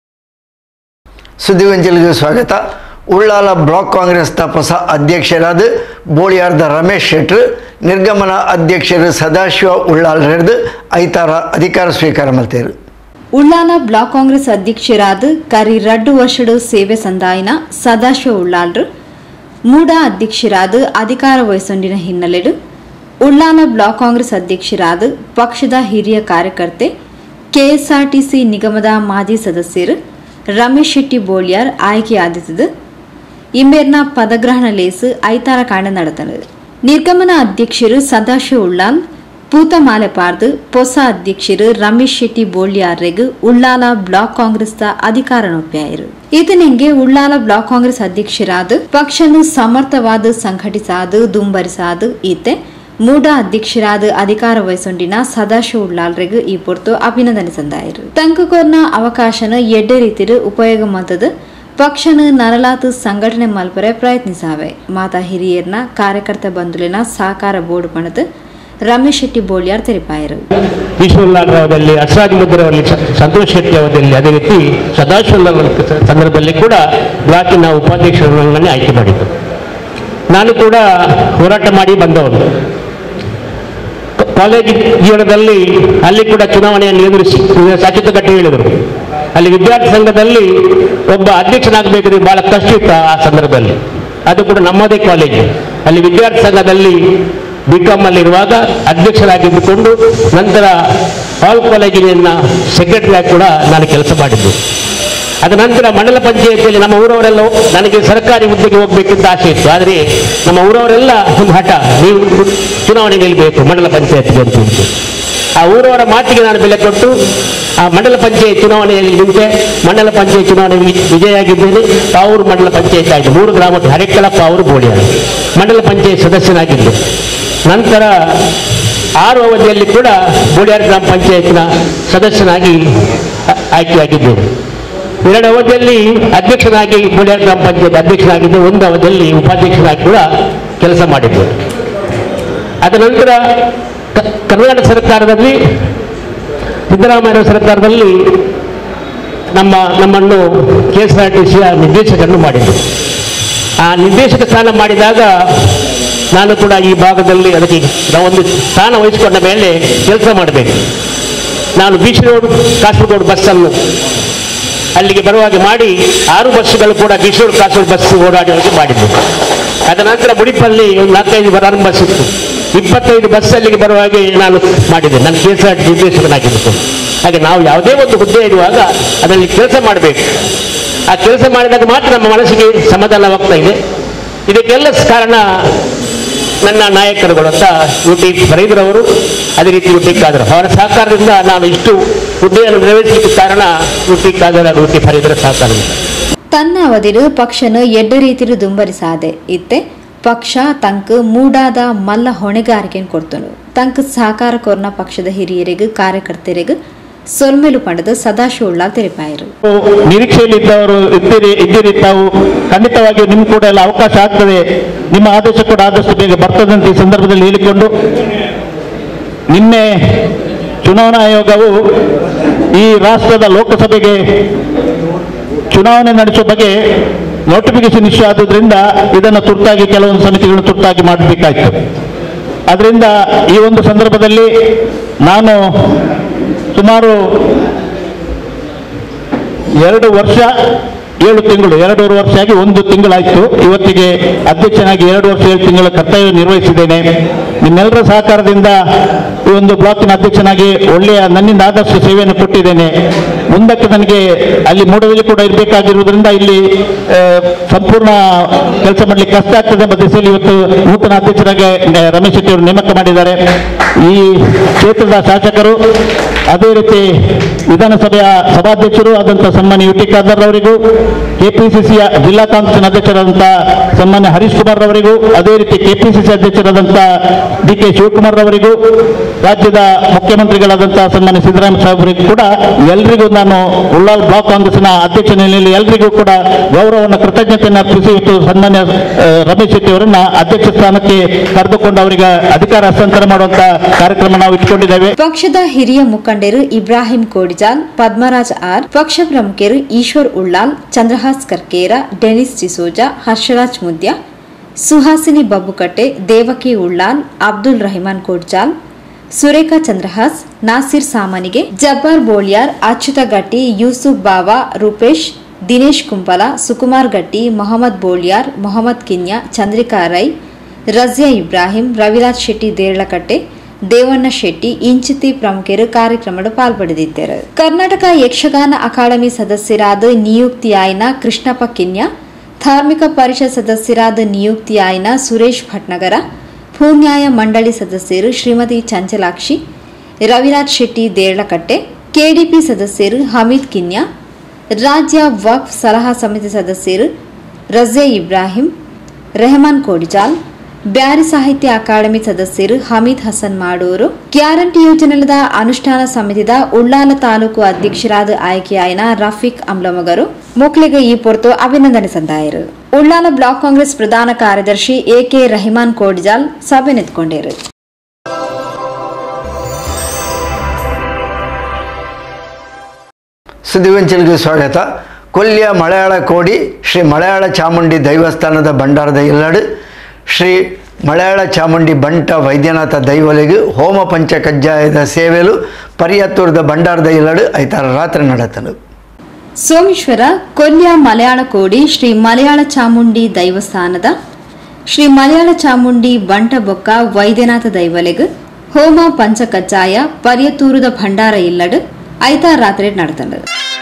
ಸುದ್ದಿಗೊಂಚಲಿಗೆ ಸ್ವಾಗತ ಉಳ್ಳಾಲ ಬ್ಲಾಕ್ ಕಾಂಗ್ರೆಸ್ನ ಹೊಸ ಅಧ್ಯಕ್ಷರಾದ ಬೋಳಿಯಾರ್ದ ರಮೇಶ್ ಶೆಟ್ರು ನಿರ್ಗಮನ ಅಧ್ಯಕ್ಷರು ಸದಾಶಿವ ಉಳ್ಳಾಲ್ ಹಿಡಿದು ಐತಾರ ಅಧಿಕಾರ ಸ್ವೀಕಾರ ಮಾಡ್ತಾರೆ ಉಳ್ಳಾಲ ಬ್ಲಾಕ್ ಕಾಂಗ್ರೆಸ್ ಅಧ್ಯಕ್ಷರಾದ ಕರಿ ರಡ್ಡು ವರ್ಷಡು ಸೇವೆ ಸಂದಾಯಿನ ಸದಾಶಿವ ಉಳ್ಳಾಲ್ರು ಮೂಡ ಅಧ್ಯಕ್ಷರಾದ ಅಧಿಕಾರ ವಹಿಸೊಂಡಿನ ಹಿನ್ನೆಲೆಡು ಉಳ್ಳಾಲ ಬ್ಲಾಕ್ ಕಾಂಗ್ರೆಸ್ ಅಧ್ಯಕ್ಷರಾದ ಪಕ್ಷದ ಹಿರಿಯ ಕಾರ್ಯಕರ್ತೆ ಕೆಎಸ್ಆರ್ಟಿಸಿ ನಿಗಮದ ಮಾಜಿ ಸದಸ್ಯರು ರಮೇಶ್ ಶೆಟ್ಟಿ ಬೋಳಿಯಾರ್ ಆಯ್ಕೆಯಾದಿದ್ದು ಇಂಬೇರ್ನ ಪದಗ್ರಹಣ ಲೇಸು ಐತಾರ ಕಾಂಡ ನಡೆತನದು ನಿರ್ಗಮನ ಅಧ್ಯಕ್ಷರು ಸದಾಶಿವ ಉಳ್ಳಾಲ್ ಪೂತಮಾಲೆ ಪಾರ್ದು ಹೊಸ ಅಧ್ಯಕ್ಷರು ರಮೇಶ್ ಶೆಟ್ಟಿ ಬೋಳ್ಯಾರ್ರೆಗ್ ಉಳ್ಳಾಲ ಬ್ಲಾಕ್ ಕಾಂಗ್ರೆಸ್ದ ಅಧಿಕಾರ ನೊಪ್ಪಾಯರು ಈತನಿಗೆ ಉಳ್ಳಾಲ ಬ್ಲಾಕ್ ಕಾಂಗ್ರೆಸ್ ಅಧ್ಯಕ್ಷರಾದ ಪಕ್ಷನು ಸಮರ್ಥವಾದ ಸಂಘಟಿಸಾದು ದುಂಬರಿಸಾದು ಈತೆ ಮೂಡ ಅಧ್ಯಕ್ಷರಾದ ಅಧಿಕಾರ ವಹಿಸೊಂಡಿನ ಸದಾಶಿವ ಉಳ್ಳಾಲ್ರೆಗ್ ಈ ಪೊರ್ತು ಅಭಿನಂದನೆ ಸಂದಾಯರು ತಂಕುಕೋರ್ನ ಅವಕಾಶನ ಎಡ್ಡೆ ರೀತಿರು ಉಪಯೋಗ ಮಂತದ ಪಕ್ಷನ ನರಲಾತು ಸಂಘಟನೆ ಮಲ್ಪರೆ ಪ್ರಯತ್ನಿಸಾವೆ ಮಾತಾ ಹಿರಿಯರ್ನ ಕಾರ್ಯಕರ್ತ ಬಂಧುಲಿನ ಸಹಕಾರ ಬೋರ್ಡ್ ಪಣದ ರಮೇಶ್ ಶೆಟ್ಟಿ ಬೋಳ್ಯಾರ್ ತೆರಿಪಾಯರು ಈಶ್ವರಲಾಲ್ ಅವರಲ್ಲಿ ಅಸರಾಜ್ ಮುದ್ರ ಅವರಲ್ಲಿ ಸ- ಸಂತೋಷ್ ಶೆಟ್ಟಿ ಅವರಲ್ಲಿ ಅದೇ ರೀತಿ ಸದಾಶಿವಲಾಲ್ ಅವರ ಸ- ಸಂದರ್ಭದಲ್ಲಿ ಕೂಡ ಬ್ಲಾಕಿನ ಉಪಾಧ್ಯಕ್ಷರನ್ನೇ ಆಯ್ಕೆ ಮಾಡಿದ್ದು ನಾನು ಕೂಡ ಹೋರಾಟ ಮಾಡಿ ಬಂದವನು ಕ- ಕಾಲೇಜ್ ಜೀವನದಲ್ಲಿ ಅಲ್ಲಿ ಕೂಡ ಚುನಾವಣೆಯನ್ನು ಎದುರಿಸಿ ಸಚಿತ ಗಟ್ಟಿ ಹೇಳಿದರು ಅಲ್ಲಿ ವಿದ್ಯಾರ್ಥಿ ಸಂಘದಲ್ಲಿ ಒಬ್ಬ ಅಧ್ಯಕ್ಷನಾಗಬೇಕಾದ್ರೆ ಬಹಳ ಕಷ್ಟ ಇತ್ತು ಆ ಸಂದರ್ಭದಲ್ಲಿ ಅದು ಕೂಡ ನಮ್ಮದೇ ಕಾಲೇಜು ಅಲ್ಲಿ ವಿದ್ಯಾರ್ಥಿ ಸಂಘದಲ್ಲಿ ಬಿ ಅಲ್ಲಿರುವಾಗ ಅಧ್ಯಕ್ಷರಾಗಿದ್ದುಕೊಂಡು ನಂತರ ಆಲ್ ಕಾಲೇಜಿನ ಸೆಕ್ರೆಟರಿ ಆಗಿ ಕೂಡ ನಾನು ಕೆಲಸ ಮಾಡಿದ್ದು ಅದ ನಂತರ ಮಂಡಲ ಪಂಚಾಯಿತಿಯಲ್ಲಿ ನಮ್ಮ ಊರವರೆಲ್ಲ ನನಗೆ ಸರ್ಕಾರಿ ಹುದ್ದೆಗೆ ಹೋಗ್ಬೇಕಿಂತ ಆಸೆ ಇತ್ತು ಆದರೆ ನಮ್ಮ ಊರವರೆಲ್ಲ ಒಂದು ಹಠ ನೀವು ಚುನಾವಣೆ ನಿಲ್ಲಬೇಕು ಮಂಡಲ ಪಂಚಾಯತ್ಗೆ ಅಂತ ಹೇಳಿದ್ರು. ಆ ಊರವರ ಮಾತಿಗೆ ನಾನು ಬೆಲೆ ಕೊಟ್ಟು ಆ ಮಂಡಲ ಪಂಚಾಯತ್ ಚುನಾವಣೆಯಲ್ಲಿ ನಿಂತೆ ಮಂಡಲ ಪಂಚಾಯತ್ ಚುನಾವಣೆ ವಿ- ವಿಜಯಿಯಾಗಿದ್ದೇನೆ ಪಾವೂರು ಮಂಡಲ ಪಂಚಾಯತ್ ಆಯಿತು ಮೂರು ಗ್ರಾಮದ ಹರೆಕ್ಕಲ ಪಾವೂರು ಬೋಡಿಯಾರು ಮಂಡಲ ಪಂಚಾಯತ್ ಸದಸ್ಯನಾಗಿದ್ದೆ ನಂತರ ಆರು ಅವಧಿಯಲ್ಲಿ ಕೂಡ ಬೋಡಿಯಾರ್ ಗ್ರಾಮ ಪಂಚಾಯತ್ನ ಸದಸ್ಯನಾಗಿ ಆ- ಆಯ್ಕೆಯಾಗಿದ್ದೇನೆ ಎರಡು ಅವಧಿಯಲ್ಲಿ ಅಧ್ಯಕ್ಷನಾಗಿ ಬೋಡಿಯಾರ್ ಗ್ರಾಮ ಪಂಚಾಯತ್ ಅಧ್ಯಕ್ಷನಾಗಿದ್ದೆ ಒಂದು ಅವಧಿಯಲ್ಲಿ ಉಪಾಧ್ಯಕ್ಷನಾಗಿ ಕೂಡ ಕೆಲಸ ಮಾಡಿದ್ದೆ ಅದ ನಂತರ ಕ- ಕರ್ನಾಟಕ ಸರ್ಕಾರದಲ್ಲಿ ಸಿದ್ದರಾಮಯ್ಯ ಸರ್ಕಾರದಲ್ಲಿ ನಮ್ಮ ನಮ್ಮನ್ನು ಕೆ ಎಸ್ ಆರ್ ಟಿ ಸಿಯ ನಿರ್ದೇಶಕರನ್ನು ಮಾಡಿದರು ಆ ನಿರ್ದೇಶಕ ಸ್ಥಾನ ಮಾಡಿದಾಗ ನಾನು ಕೂಡ ಈ ಭಾಗದಲ್ಲಿ ಅದಕ್ಕೆ ನಾವೊಂದು ಸ್ಥಾನ ವಹಿಸಿಕೊಂಡ ಮೇಲೆ ಕೆಲಸ ಮಾಡಬೇಕು ನಾನು ಬೀಚ್ ರೋಡ್ ಕಾಸರಗೋಡು ಬಸ್ಸನ್ನು ಅಲ್ಲಿಗೆ ಬರುವಾಗ ಮಾಡಿ ಆರು ಬಸ್ಸುಗಳು ಕೂಡ ಬೀಚ್ ರೋಡ್ ಕಾಸರಗೋಡು ಬಸ್ ಓಡಾಡುವಂತೆ ಮಾಡಿದ್ದು ಅದ ನಂತರ ಮುಡಿಪಲ್ಲಿ ಒಂದು ನಾಲ್ಕೈದು ಬರಾನ್ ಬಸ್ ಇತ್ತು ಇಪ್ಪತ್ತೈದು ಬಸ್ ಅಲ್ಲಿಗೆ ಬರುವಾಗೆ ನಾನು ಮಾಡಿದೆ ನಾನು ಕೆ ಎಸ್ ಆರ್ ನಿರ್ದೇಶಕನಾಗಿದ್ದು ಹಾಗೆ ನಾವು ಯಾವುದೇ ಒಂದು ಹುದ್ದೆ ಇರುವಾಗ ಅದರಲ್ಲಿ ಕೆಲಸ ಮಾಡಬೇಕು ಆ ಕೆಲಸ ಮಾಡಿದಾಗ ಮಾತ್ರ ನಮ್ಮ ಮನಸ್ಸಿಗೆ ಸಮಾಧಾನವಾಗ್ತಾ ಇದೆ ಇದಕ್ಕೆಲ್ಲ ಕಾರಣ ನನ್ನ ನಾಯಕರುಗಳು ಅಂತ ಯು ಟಿ ಫರೀದ್ರವರು ಅದೇ ರೀತಿ ಯು ಟಿ ಖಾದರ್ ಅವರ ಸಹಕಾರದಿಂದ ನಾನು ಇಷ್ಟು ಹುದ್ದೆಯನ್ನು ನಿರ್ವಹಿಸಲಿಕ್ಕೆ ಕಾರಣ U T Khader U T ಫರೀದ್ರ ಸಹಕಾರದಿಂದ ತನ್ನ ಅವಧಿರು ಪಕ್ಷನು ಎಡ್ಡ ರೀತಿರು ದುಂಬರಿಸಾದೆ ಇತ್ತೆ ಪಕ್ಷ ತಂಕ್ ಮೂಡಾದ ಮಲ್ಲ ಹೊಣೆಗಾರಿಕೆಯನ್ನು ಕೊಡ್ತನು ತಂಕ್ ಸಹಕಾರ ಕೊರ್ನ ಪಕ್ಷದ ಹಿರಿಯರಿಗೂ ಕಾರ್ಯಕರ್ತರಿಗೂ ಸೊಲ್ಮೆಲು ಪಡೆದು ಸದಾಶಿವಳ್ಳ ತೆರಿಪಾಯರು ನಿರೀಕ್ಷೆಯಲ್ಲಿ ಇದ್ದವರು ಇದ್ದೀರಿ ಇದ್ದೀರಿ ತಾವು ಖಂಡಿತವಾಗಿ ನಿಮ್ ಕೂಡ ಎಲ್ಲ ಅವಕಾಶ ಆಗ್ತದೆ ನಿಮ್ಮ ಆದೇಶ ಕೂಡ ಆದಷ್ಟು ಬೇಗ ಬರ್ತದೆ ಅಂತ ಈ ಸಂದರ್ಭದಲ್ಲಿ ಹೇಳಿಕೊಂಡು ನಿನ್ನೆ ಚುನಾವಣಾ ಆಯೋಗವು ಈ ರಾಷ್ಟ್ರದ ಲೋಕಸಭೆಗೆ ಚುನಾವಣೆ ನಡೆಸುವ ಬಗ್ಗೆ ನೋಟಿಫಿಕೇಶನ್ ಇಶ್ಯೂ ಆದುದರಿಂದ ಇದನ್ನು ತುರ್ತಾಗಿ ಕೆಲವೊಂದು ಸಮಿತಿಗಳನ್ನು ತುರ್ತಾಗಿ ಮಾಡಬೇಕಾಯಿತು ಅದರಿಂದ ಈ ಒಂದು ಸಂದರ್ಭದಲ್ಲಿ ನಾನು ಸುಮಾರು ಎರಡು ವರ್ಷ ಏಳು ತಿಂಗಳು ಎರಡೂವರೆ ವರ್ಷ ಆಗಿ ಒಂದು ತಿಂಗಳಾಯಿತು ಇವತ್ತಿಗೆ ಅಧ್ಯಕ್ಷನಾಗಿ ಎರಡು ವರ್ಷ ಏಳು ತಿಂಗಳ ಕರ್ತವ್ಯ ನಿರ್ವಹಿಸಿದ್ದೇನೆ ನಿಮ್ಮೆಲ್ಲರ ಸಹಕಾರದಿಂದ ಈ ಒಂದು ಬ್ಲಾಕಿನ ಅಧ್ಯಕ್ಷನಾಗಿ ಒಳ್ಳೆಯ ನನ್ನಿಂದ ಆದಷ್ಟು ಸೇವೆಯನ್ನು ಕೊಟ್ಟಿದ್ದೇನೆ ಮುಂದಕ್ಕೆ ನನಗೆ ಅಲ್ಲಿ ಮೂಡದಲ್ಲಿ ಕೂಡ ಇರಬೇಕಾಗಿರುವುದರಿಂದ ಇಲ್ಲಿ ಆ, ಸಂಪೂರ್ಣ ಕೆಲಸ ಮಾಡಲಿಕ್ಕೆ ಕಷ್ಟ ಆಗ್ತದೆ ಎಂಬ ದಿಸೆಯಲ್ಲಿ ಇವತ್ತು ನೂತನ ಅಧ್ಯಕ್ಷರಾಗಿ ಆ, ರಮೇಶ್ ಶೆಟ್ಟಿ ಅವರು ನೇಮಕ ಮಾಡಿದ್ದಾರೆ ಈ ಕ್ಷೇತ್ರದ ಶಾಸಕರು ಅದೇ ರೀತಿ ವಿಧಾನಸಭೆಯ ಸಭಾಧ್ಯಕ್ಷರು ಆದಂಥ ಸನ್ಮಾನ್ಯ ಯು ಟಿ ಖಾದರ್ ಅವರಿಗೂ ಕೆಪಿಸಿಸಿಯ ಜಿಲ್ಲಾ ಕಾಂಗ್ರೆಸ್ನ ಅಧ್ಯಕ್ಷರಾದಂಥ ಸನ್ಮಾನ್ಯ ಹರೀಶ್ ಕುಮಾರ್ ಅವರಿಗೂ ಅದೇ ರೀತಿ ಕೆಪಿಸಿಸಿ ಅಧ್ಯಕ್ಷರಾದಂಥ ಡಿ ಕೆ ಶಿವಕುಮಾರ್ ಅವರಿಗೂ ರಾಜ್ಯದ ಮುಖ್ಯಮಂತ್ರಿಗಳಾದಂಥ ಸನ್ಮಾನ್ಯ ಸಿದ್ದರಾಮಯ್ಯ ಸಾಹೇಬರಿಗೂ ಕೂಡ ಎಲ್ರಿಗೂ ನಾನು ಉಳ್ಳಾಲ್ ಬ್ಲಾಕ್ ಕಾಂಗ್ರೆಸ್ನ ಅಧ್ಯಕ್ಷ ನೆಲೆಯಲ್ಲಿ ಎಲ್ರಿಗೂ ಕೂಡ ಗೌರವವನ್ನು ಕೃತಜ್ಞತೆಯನ್ನು ಅರ್ಪಿಸಿ ಇವತ್ತು ಸನ್ಮಾನ್ಯ ಆ, ರಮೇಶ್ ಶೆಟ್ಟಿ ಅವರನ್ನ ಅಧ್ಯಕ್ಷ ಸ್ಥಾನಕ್ಕೆ ಕರೆದುಕೊಂಡು ಅವರಿಗೆ ಅಧಿಕಾರ ಹಸ್ತಾಂತರ ಮಾಡುವಂತ ಕಾರ್ಯಕ್ರಮ ನಾವು ಇಟ್ಕೊಂಡಿದ್ದೇವೆ ಪಕ್ಷದ ಹಿರಿಯ ಮುಖಂಡರು ಇಬ್ರಾಹಿಂ ಕೋಡಿಜಾಲ್ ಪದ್ಮರಾಜ್ ಆರ್ ಪಕ್ಷ ಪ್ರಮುಖರು ಈಶ್ವರ್ ಉಳ್ಳಾಲ್ ಚಂದ್ರಹಾಸ್ ಕರ್ಕೇರ ಡೆನಿಸ್ ಡಿಸೋಜಾ ಹರ್ಷರಾಜ್ ಮುದ್ಯ ಸುಹಾಸಿನಿ ಬಬ್ಬುಕಟ್ಟೆ ದೇವಕಿ ಉಳ್ಳಾಲ್ ಅಬ್ದುಲ್ ರಹಿಮಾನ್ ಕೋಡ್ಜಾಲ್ ಸುರೇಖಾ ಚಂದ್ರಹಾಸ್ ನಾಸಿರ್ ಸಾಮನಿಗೆ ಜಬ್ಬಾರ್ ಬೋಳ್ಯಾರ್ ಅಚ್ಯುತ ಗಟ್ಟಿ ಯೂಸುಫ್ ಬಾವಾ ರೂಪೇಶ್ ದಿನೇಶ್ ಕುಂಪಲ ಸುಕುಮಾರ್ ಗಟ್ಟಿ ಮೊಹಮ್ಮದ್ ಬೋಳ್ಯಾರ್ ಮೊಹಮ್ಮದ್ ಕಿನ್ಯಾ ಚಂದ್ರಿಕಾ ರೈ ರಜಿಯಾ ಇಬ್ರಾಹಿಂ ರವಿರಾಜ್ ಶೆಟ್ಟಿ ದೇರ್ಲಕಟ್ಟೆ ದೇವಣ್ಣ ಶೆಟ್ಟಿ ಇಂಚಿತಿ ಪ್ರಮುಖರು ಕಾರ್ಯಕ್ರಮದ ಪಾಲ್ಪಡೆದಿದ್ದರು ಕರ್ನಾಟಕ ಯಕ್ಷಗಾನ ಅಕಾಡೆಮಿ ಸದಸ್ಯರಾದ ನಿಯುಕ್ತಿಯಾಯಿನ ಕೃಷ್ಣಪ್ಪ ಕಿನ್ಯ ಧಾರ್ಮಿಕ ಪರಿಷತ್ ಸದಸ್ಯರಾದ ನಿಯುಕ್ತಿಯಾಯಿನ ಸುರೇಶ್ ಭಟ್ನಗರ ಭೂನ್ಯಾಯ ಮಂಡಳಿ ಸದಸ್ಯರು ಶ್ರೀಮತಿ ಚಂಚಲಾಕ್ಷಿ ರವಿರಾಜ್ ಶೆಟ್ಟಿ ದೇರ್ಲಕಟ್ಟೆ ಕೆಡಿಪಿ ಸದಸ್ಯರು ಹಮೀದ್ ಕಿನ್ಯ ರಾಜ್ಯ ವಕ್ಫ್ ಸಲಹಾ ಸಮಿತಿ ಸದಸ್ಯರು ರಜೆ ಇಬ್ರಾಹಿಂ ರೆಹಮಾನ್ ಕೋಡಿಜಾಲ್ ಬ್ಯಾರಿ ಸಾಹಿತ್ಯ ಅಕಾಡೆಮಿ ಸದಸ್ಯರು ಹಮೀದ್ ಹಸನ್ ಮಾಡೂರು ಗ್ಯಾರಂಟಿ ಯೋಜನೆದ ಅನುಷ್ಠಾನ ಸಮಿತಿದ ಉಳ್ಳಾಲ ತಾಲೂಕು ಅಧ್ಯಕ್ಷರಾದ ಆಯ್ಕೆಯಾಯಿನ ರಫೀಕ್ ಅಮ್ಲಮಗರು ಮುಕ್ಲಿಗೆ ಈ ಪೊರ್ತು ಅಭಿನಂದನೆ ಸಂದಾಯರು ಉಳ್ಳಾಲ ಬ್ಲಾಕ್ ಕಾಂಗ್ರೆಸ್ ಪ್ರಧಾನ ಕಾರ್ಯದರ್ಶಿ ಎಕೆ ರಹಿಮಾನ್ ಕೋಡಿಜಾಲ್ ಸಭೆ ನೆತ್ಕೊಂಡರು ಸುದ್ದಿವಂಚಲಿಗೆ ಸ್ವಾಗತ ಕೊಲ್ಲಿಯ ಮಲಯಾಳ ಕೋಡಿ ಶ್ರೀ ಮಲಯಾಳ ಚಾಮುಂಡಿ ದೈವಸ್ಥಾನದ ಭಂಡಾರದ ಎಲ್ಲಡು ಶ್ರೀ ಮಲಯಾಳ ಚಾಮುಂಡಿ ಬಂಟ ವೈದ್ಯನಾಥ ದೈವಲಿಗೆ ಹೋಮ ಪಂಚ ಕಜ್ಜಾಯದ ಸೇವೆಲು ಪರಿಯತ್ತೂರದ ಭಂಡಾರದ ಎಲ್ಲಡು ಐತಾರ ರಾತ್ರಿ ನಡೆತನು ಸೋಮೇಶ್ವರ ಕೊಲ್ಯ ಮಲಯಾಳ ಕೋಡಿ ಶ್ರೀ ಮಲಯಾಳ ಚಾಮುಂಡಿ ದೈವಸ್ಥಾನದ ಶ್ರೀ ಮಲಯಾಳ ಚಾಮುಂಡಿ ಬಂಟ ಬೊಕ್ಕ ವೈದ್ಯನಾಥ ದೈವಲೆಗ್ ಹೋಮ ಪಂಚ ಕಜ್ಜಾಯ ಪರ್ಯತೂರದ ಭಂಡಾರ ಇಲ್ಲಡ್ ಐತಾರ ರಾತ್ರಿ ನಡೆತಂಡು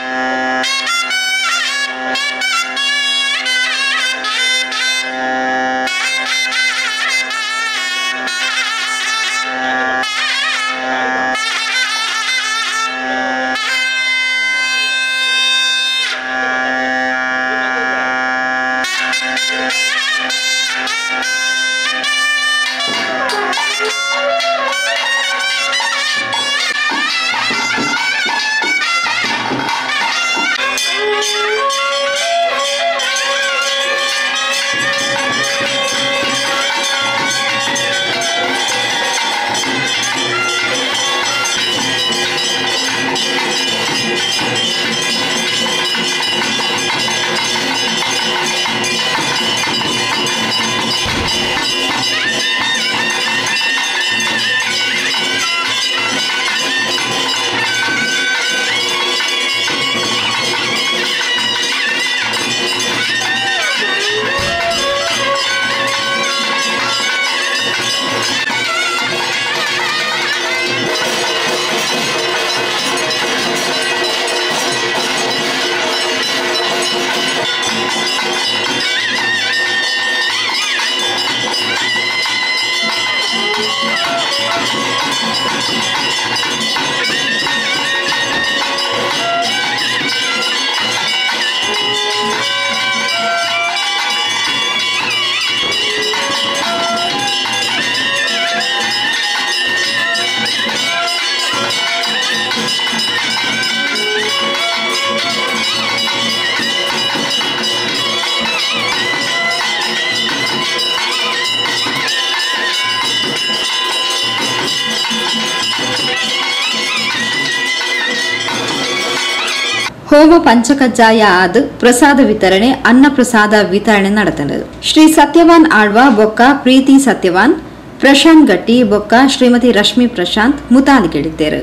ಹೋಮ ಪಂಚಕಜ್ಜಾಯ ಆದ್ ಪ್ರಸಾದ ವಿತರಣೆ ಅನ್ನ ಪ್ರಸಾದ ವಿತರಣೆ ನಡೆತಂಡದು ಶ್ರೀ ಸತ್ಯವಾನ್ ಆಳ್ವ ಬೊಕ್ಕ ಪ್ರೀತಿ ಸತ್ಯವಾನ್ ಪ್ರಶಾಂತ್ ಗಟ್ಟಿ ಬೊಕ್ಕ ಶ್ರೀಮತಿ ರಶ್ಮಿ ಪ್ರಶಾಂತ್ ಮುತಾಲಿಗೆಳಿದ್ದೇರು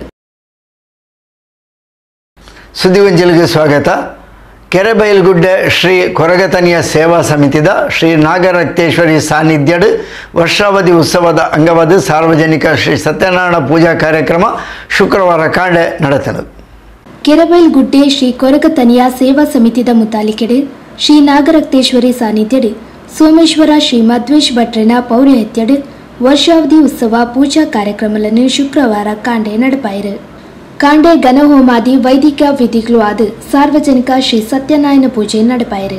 ಸುದ್ದಿವಂಚಲಿಗೆ ಸ್ವಾಗತ ಕೆರೆಬೈಲ್ಗುಡ್ಡೆ ಶ್ರೀ ಕೊರಗತನಿಯ ಸೇವಾ ಸಮಿತಿದ ಶ್ರೀ ನಾಗರಕ್ತೇಶ್ವರಿ ಸಾನ್ನಿಧ್ಯಡ್ ವರ್ಷಾವಧಿ ಉತ್ಸವದ ಅಂಗವಾದ ಸಾರ್ವಜನಿಕ ಶ್ರೀ ಸತ್ಯನಾರಾಯಣ ಪೂಜಾ ಕಾರ್ಯಕ್ರಮ ಶುಕ್ರವಾರ ಕಾಂಡೆ ನಡೆತನು ಕೆರಬೈಲ್ ಗುಡ್ಡೆ ಶ್ರೀ ಕೊರಗತನಿಯ ಸೇವಾ ಸಮಿತಿದ ಮುತಾಲಿಕೆಡೆ ಶ್ರೀ ನಾಗರಕ್ತೇಶ್ವರಿ ಸಾನ್ನಿಧ್ಯಡ್ ಸೋಮೇಶ್ವರ ಶ್ರೀ ಮಧ್ವೇಶ್ ಭಟ್ರನ ಪೌರಹಿತ್ಯಡ್ ವರ್ಷಾವಧಿ ಉತ್ಸವ ಪೂಜಾ ಕಾರ್ಯಕ್ರಮಗಳನ್ನು ಶುಕ್ರವಾರ ಕಾಂಡೆ ನಡಪಾಯಿರು ಕಾಂಡೆ ಗಣಹೋಮಾದಿ ವೈದಿಕ ವಿಧಿಗಳು ಆದ ಸಾರ್ವಜನಿಕ ಶ್ರೀ ಸತ್ಯನಾರಾಯಣ ಪೂಜೆ ನಡೆಪಾಯಿರು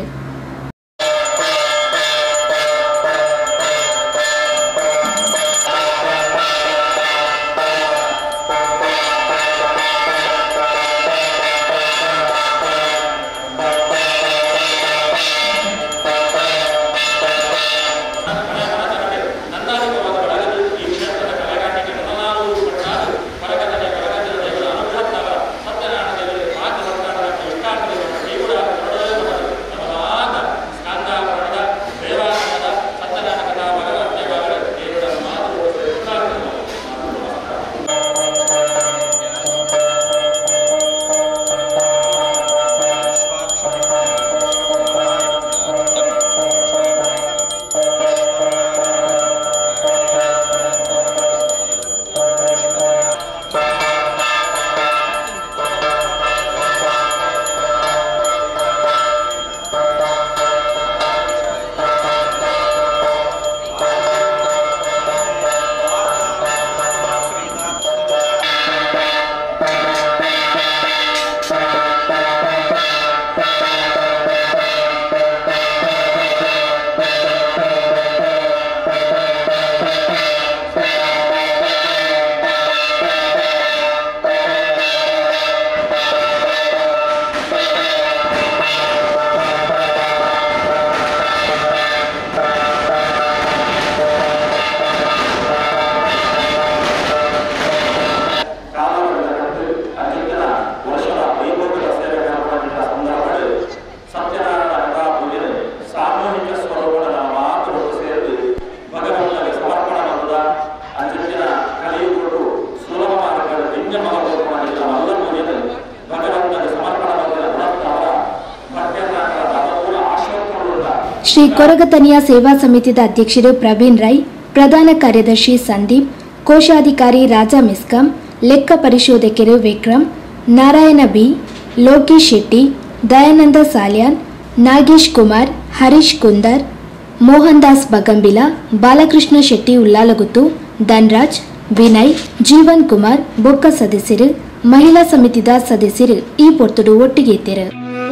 ಶ್ರೀ ಕೊರಗತನಿಯ ಸೇವಾ ಸಮಿತಿದ ಅಧ್ಯಕ್ಷರು ಪ್ರವೀಣ್ ರೈ ಪ್ರಧಾನ ಕಾರ್ಯದರ್ಶಿ ಸಂದೀಪ್ ಕೋಶಾಧಿಕಾರಿ ರಾಜಾ ಮಿಸ್ಕಂ ಲೆಕ್ಕ ಪರಿಶೋಧಕರು ವಿಕ್ರಮ್ ನಾರಾಯಣ ಬಿ ಲೋಕೇಶ್ ಶೆಟ್ಟಿ ದಯಾನಂದ ಸಾಲ್ಯಾನ್ ನಾಗೇಶ್ ಕುಮಾರ್ ಹರೀಶ್ ಕುಂದರ್ ಮೋಹನ್ ದಾಸ್ ಬಗಂಬಿಲ ಬಾಲಕೃಷ್ಣ ಶೆಟ್ಟಿ ಉಲ್ಲಾಲಗುತ್ತು ಧನ್ರಾಜ್ ವಿನಯ್ ಜೀವನ್ ಕುಮಾರ್ ಬೊಕ್ಕ ಸದಸ್ಯರು ಮಹಿಳಾ ಸಮಿತಿದ ಸದಸ್ಯರು ಈ ಪೊರ್ತುಡು ಒಟ್ಟಿಗೆ ಇದ್ದರು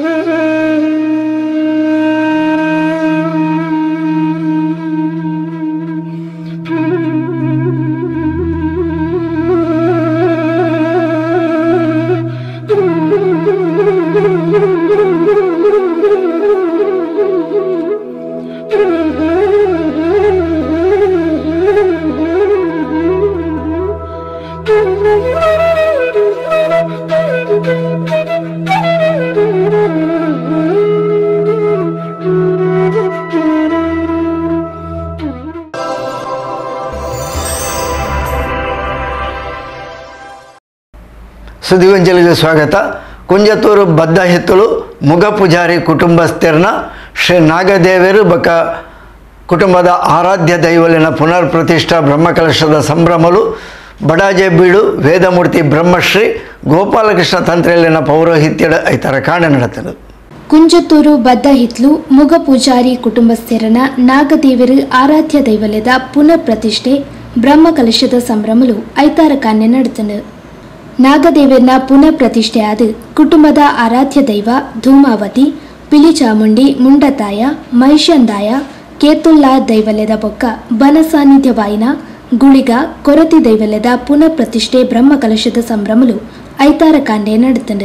ಸುದ್ದಿಗೊಂಚಲಿಗೆ ಸ್ವಾಗತ ಕುಂಜತೂರು ಬದ್ದ ಹೆತ್ತಲು ಮುಗ ಪೂಜಾರಿ ಕುಟುಂಬಸ್ಥರನ್ನ ಶ್ರೀ ನಾಗದೇವರು ಬಕ ಕುಟುಂಬದ ಆರಾಧ್ಯ ದೈವಲಿನ ಪುನರ್ ಪ್ರತಿಷ್ಠಾ ಬ್ರಹ್ಮಕಲಶದ ಸಂಭ್ರಮಲು ಬಡಾಜೆ ಬೀಡು ವೇದಮೂರ್ತಿ ಬ್ರಹ್ಮಶ್ರೀ ಗೋಪಾಲಕೃಷ್ಣ ತಂತ್ರೆಯಲ್ಲಿನ ಪೌರೋಹಿತ್ಯದ ಐತರ ಕಾಣ ನಡೆತದು ಕುಂಜತ್ತೂರು ಬದ್ದ ಹಿತ್ಲು ಮುಗ ಪೂಜಾರಿ ಕುಟುಂಬಸ್ಥರನ ನಾಗದೇವರು ಆರಾಧ್ಯ ದೈವಲ್ಯದ ಪುನರ್ ಪ್ರತಿಷ್ಠೆ ಬ್ರಹ್ಮ ಕಲಶದ ಸಂಭ್ರಮಲು ಐತಾರ ಕಾನ್ಯ ನಡೆತನು ನಾಗದೇವರನ ಪುನಃ ಪ್ರತಿಷ್ಠೆಯಾದ ಕುಟುಂಬದ ಆರಾಧ್ಯ ದೈವ ಧೂಮಾವತಿ ಪಿಲಿಚಾಮುಂಡಿ ಮುಂಡತಾಯ ಮಹಿಷಂದಾಯ ಕೇತುಲ್ಲಾ ದೈವಲ್ಯದ ಬೊಕ್ಕ ಬನ ಸಾನ್ನಿಧ್ಯವಾಯಿನ ಗುಳಿಗ ಕೊರತಿ ದೈವಲ್ಯದ ಪುನಃ ಪ್ರತಿಷ್ಠೆ ಬ್ರಹ್ಮ ಕಲಶದ ಸಂಭ್ರಮಲು ಐತಾರ ಕಾಂಡೆ ನಡೆತನು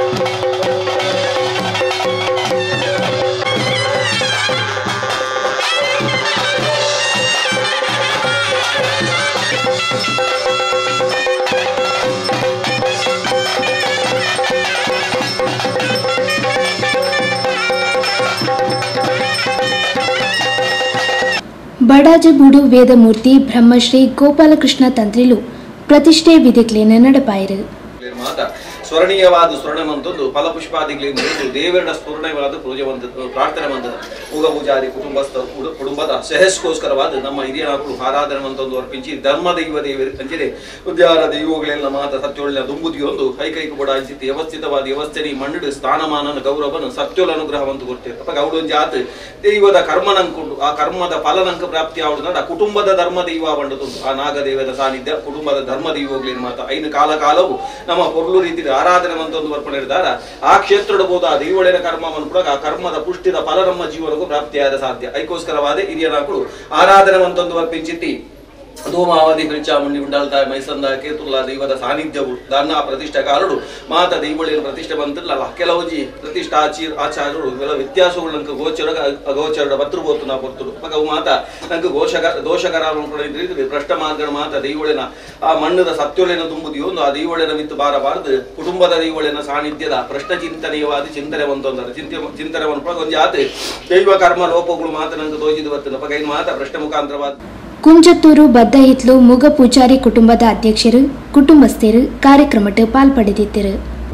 బడాజబూడు వేదమూర్తి బ్రహ్మశ్రీ గోపాలకృష్ణ ತಂತ್ರಿಲು ಪ್ರತಿಷ್ಠೆ ವಿಧಿಕ್ಲೇನ ನಡಪಾಯಿರು ಮಾತ ಸ್ವರ್ಣೀಯವಾದ ಸ್ವರ್ಣಮಂತದ್ದು ಫಲಪುಷ್ಪಾದಿಗಳಿಂದ ಹಿಡಿದು ದೇವರ ಸ್ಫುರಣವಾದ ಪೂಜೆವಂತ ಪ್ರಾರ್ಥನೆ ಮಂತದ ಉಗ ಪೂಜಾರಿ ಕುಟುಂಬಸ್ಥ ಕುಡು- ಕುಟುಂಬದ ಶ್ರೇಯಸ್ಕೋಸ್ಕರವಾದ ನಮ್ಮ ಹಿರಿಯ ಮಕ್ಕಳು ಆರಾಧನೆ ಮಂತೊಂದು ಅರ್ಪಿಸಿ ಧರ್ಮ ದೈವ ದೇವರು ಅಂಚಿದೆ ಉದ್ಯಾರ ದೈವಗಳೆಲ್ಲ ಮಾತ ಸತ್ಯೋಳಿನ ದುಂಬುದಿಯೊಂದು ಕೈಕೈಕು ಕೂಡ ಅಂಚಿತಿ ವ್ಯವಸ್ಥಿತವಾದ ವ್ಯವಸ್ಥೆನಿ ಮಣ್ಣು ಸ್ಥಾನಮಾನನ ಗೌರವನ ಸತ್ಯೋಲ ಅನುಗ್ರಹವಂತ ಕೊಡ್ತೇವೆ ಅಪ್ಪ ಗೌಡೊಂದು ಜಾತ್ ದೈವದ ಕರ್ಮನಂಕೊಂಡು ಆ ಕರ್ಮದ ಫಲನಂಕ ಪ್ರಾಪ್ತಿ ಆವಡು ನಡ ಕುಟುಂಬದ ಧರ್ಮ ದೈವ ಬಂಡದುಂಟು ಆ ನಾಗದೇವದ ಸಾನ್ನಿಧ್ಯ ಕುಟುಂಬದ ಧರ್ಮ ದೈವಗಳೇನು ಮಾತ ಐನು ಕಾಲ ಕಾಲವು ನಮ್ಮ ಪೊರ್ಲು ರೀತಿ ಆರಾಧನೆ ಮಂತೊಂದು ಬರ್ಪಣೆ ಹಿಡಿದಾರ ಆ ಕ್ಷೇತ್ರದ ಬೋಧ ಆ ದೈವಳಿನ ಕರ್ಮವನ್ನು ಕೂಡ ಆ ಕರ್ಮದ ಪುಷ್ಟಿದ ಫಲ ನಮ್ಮ ಜೀವನಕ್ಕೂ ಪ್ರಾಪ್ತಿಯಾದ ಸಾಧ್ಯ ಐಕೋಸ್ಕರವಾದ ಹಿರಿಯ ನಾಕುಳು ಆರಾಧನೆ ಮಂತೊಂದು ವರ್ಪಿಂಚಿತ್ತಿ ಧೂಮಾವಧಿ ಚಾಮುಂಡಿ ಉಂಡಾಲ್ತಾ ಮೈಸಂದ ಕೇತುಲ್ಲ ದೈವದ ಸಾನ್ನಿಧ್ಯವು ದಾನ ಪ್ರತಿಷ್ಠಾಕಾರರು ಮಾತ ದೈವಳಿನ ಪ್ರತಿಷ್ಠೆ ಬಂತಿಲ್ಲ ಕೆಲವು ಜಿ ಪ್ರತಿಷ್ಠಾ ಆಚಿ ಆಚಾರ್ಯರು ಇವೆಲ್ಲ ವ್ಯತ್ಯಾಸಗಳು ನಂಗೆ ಗೋಚರ ಅಗೋಚರ ಬತ್ರು ಬೋತು ನಾ ಬರ್ತರು ಮಗ ಅವು ಮಾತ ನಂಗೆ ಘೋಷಕ ದೋಷಕರ ಇದ್ರೆ ಭ್ರಷ್ಟ ಮಾರ್ಗನ ಮಾತ ದೈವಳಿನ ಆ ಮಣ್ಣದ ಸತ್ಯೊಳೆನ ತುಂಬುದಿ ಒಂದು ಆ ದೈವಳಿನ ಮಿತ್ತು ಬಾರಬಾರದು ಕುಟುಂಬದ ದೈವಳಿನ ಸಾನ್ನಿಧ್ಯದ ಪ್ರಶ್ನ ಚಿಂತನೆಯವಾದ ಚಿಂತನೆ ಒಂದೊಂದರ ಚಿಂತೆ ಚಿಂತನೆ ಒಂದು ಒಂದು ಜಾತಿ ದೈವ ಕರ್ಮ ಲೋಪಗಳು ಮಾತ ನಂಗೆ ತೋಜಿದು ಬರ್ತದೆ ಪಗ ಇನ್ನು ಮಾತ ಪ್ರಶ್ನೆ ಮುಖಾಂತರವಾದ ಕುಂಜತ್ತೂರು ಬದ್ದ ಹಿತ್ಲು ಮುಗ ಪೂಜಾರಿ ಕುಟುಂಬದ ಅಧ್ಯಕ್ಷರು ಕುಟುಂಬಸ್ಥರು ಕಾರ್ಯಕ್ರಮಕ್ಕೆ ಪಾಲ್ಪಡೆದಿದ್ದರು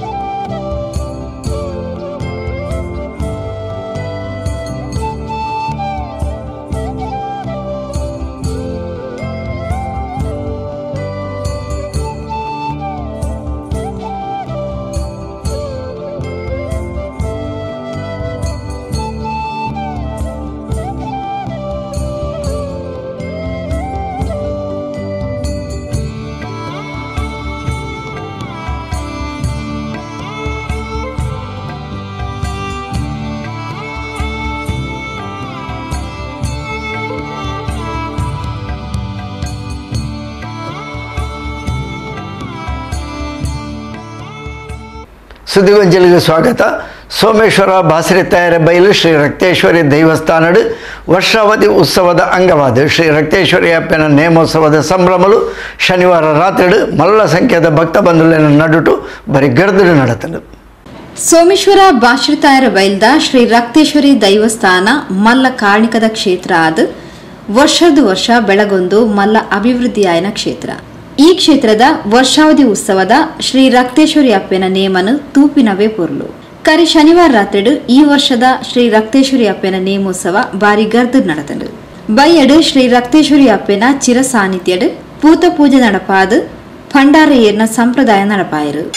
ಸುದ್ದಿಗೊಂಜಲಿಗೆ ಸ್ವಾಗತ ಸೋಮೇಶ್ವರ ಬಾಸರಿ ತಯಾರ ಬೈಲು ಶ್ರೀ ರಕ್ತೇಶ್ವರಿ ದೈವಸ್ಥಾನಡು ವರ್ಷಾವಧಿ ಉತ್ಸವದ ಅಂಗವಾದ ಶ್ರೀ ರಕ್ತೇಶ್ವರಿ ಅಪ್ಪನ ನೇಮೋತ್ಸವದ ಸಂಭ್ರಮಲು ಶನಿವಾರ ರಾತ್ರಿ ಮಲ್ಲ ಸಂಖ್ಯೆಯ ಭಕ್ತ ಬಂಧುಗಳನ್ನು ನಡುಟು ಬರೀ ಗರ್ದಡು ನಡತನು ಸೋಮೇಶ್ವರ ಬಾಶ್ರಿತಾಯರ ಬೈಲ್ದ ಶ್ರೀ ರಕ್ತೇಶ್ವರಿ ದೈವಸ್ಥಾನ ಮಲ್ಲ ಕಾಣಿಕದ ಕ್ಷೇತ್ರ ಆದ ವರ್ಷದ ವರ್ಷ ಬೆಳಗೊಂದು ಮಲ್ಲ ಅಭಿವೃದ್ಧಿಯಾಯನ ಕ್ಷೇತ್ರ ಈ ಕ್ಷೇತ್ರದ ವರ್ಷಾವಧಿ ಉತ್ಸವದ ಶ್ರೀ ರಕ್ತೇಶ್ವರಿ ಅಪ್ಪನ ನೇಮನು ತೂಪಿನವೇ ಪೊರ್ಲು ಕರಿ ಶನಿವಾರ ರಾತ್ರಿಡು ಈ ವರ್ಷದ ಶ್ರೀ ರಕ್ತೇಶ್ವರಿ ಅಪ್ಪನ ನೇಮೋತ್ಸವ ಬಾರಿ ಗರ್ದು நடந்தது ಬೈಯಡು ಶ್ರೀ ರಕ್ತೇಶ್ವರಿ ಅಪ್ಪನ ಚಿರ ಸಾನ್ನಿಧ್ಯಡು ಪೂತ ಪೂಜೆ ನಡಪಾದು ಭಂಡಾರ ಏರ್ನ ಸಂಪ್ರದಾಯ ನಡಪಾಯರು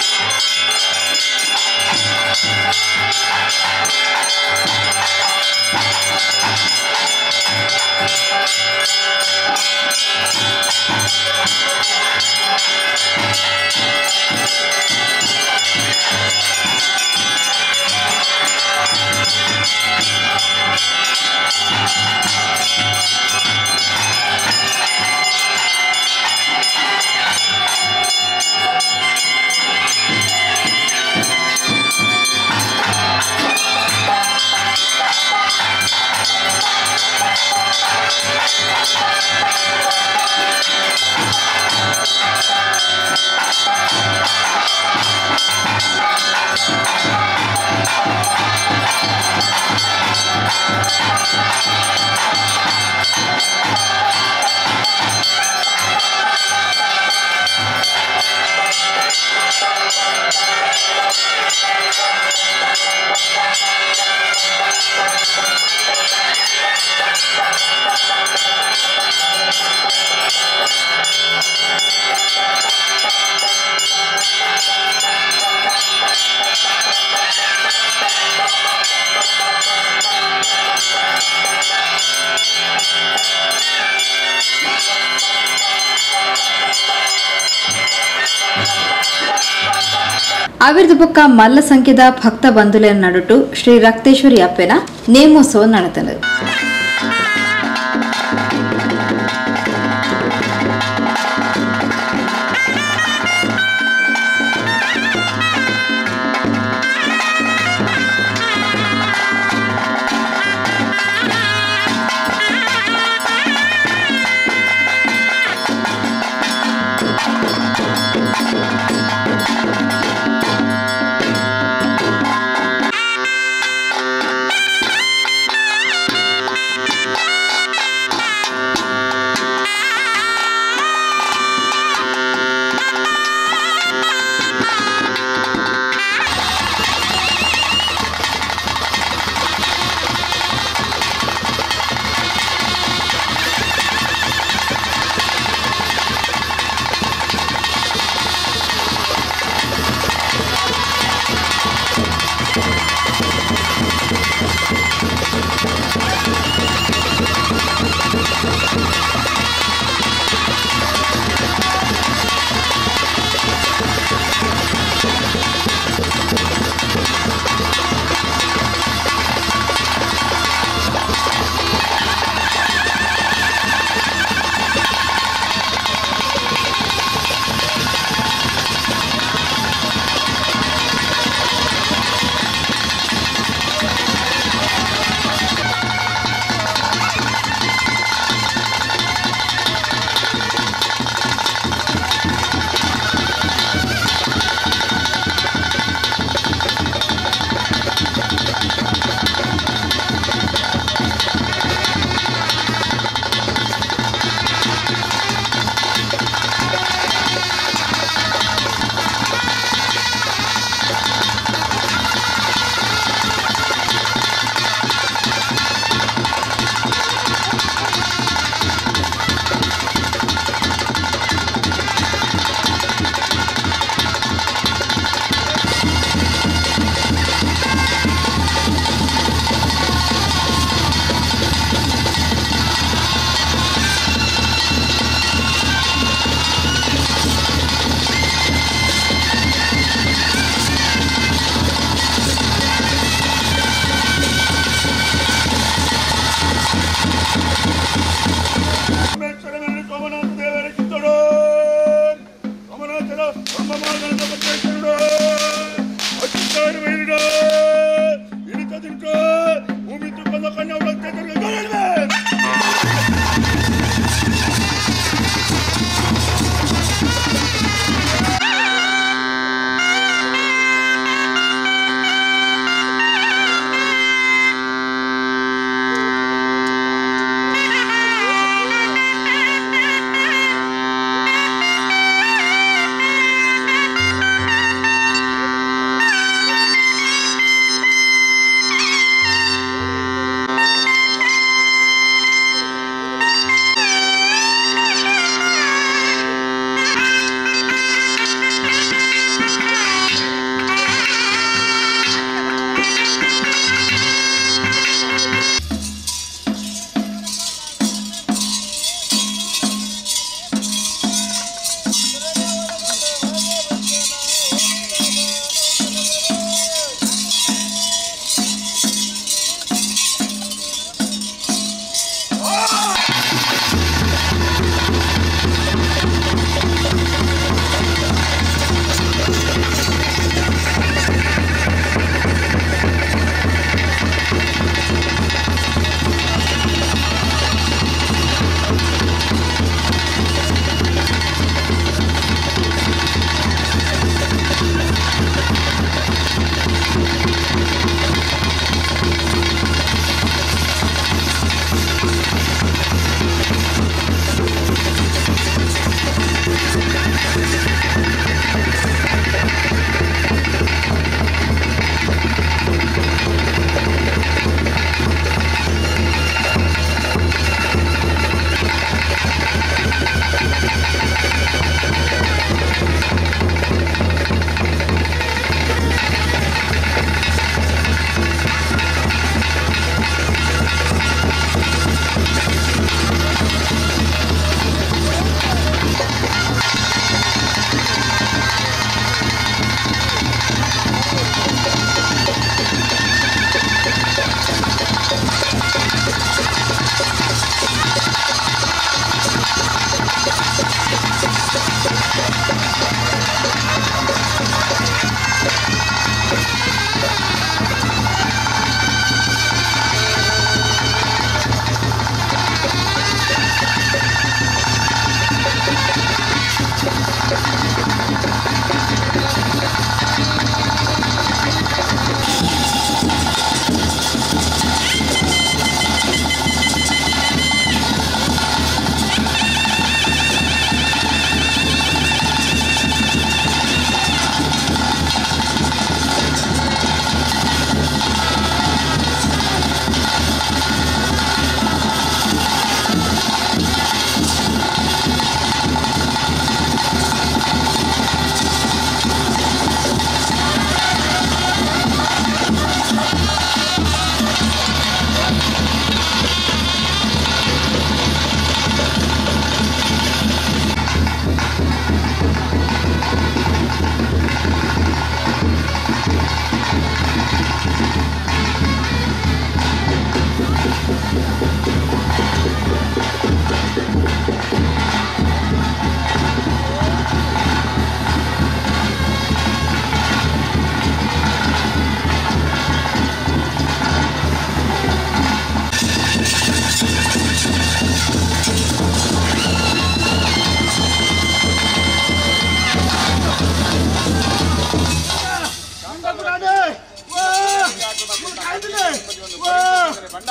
ಅವಿರ್ದು ಬೊಕ್ಕ ಮಲ್ಲ ಸಂಖ್ಯೆದ ಭಕ್ತ ಬಂಧುಲ ನಡುಟು ಶ್ರೀ ರಕ್ತೇಶ್ವರಿ ಅಪ್ಪೆನ ನೇಮೋತ್ಸವ ನಡೆತನು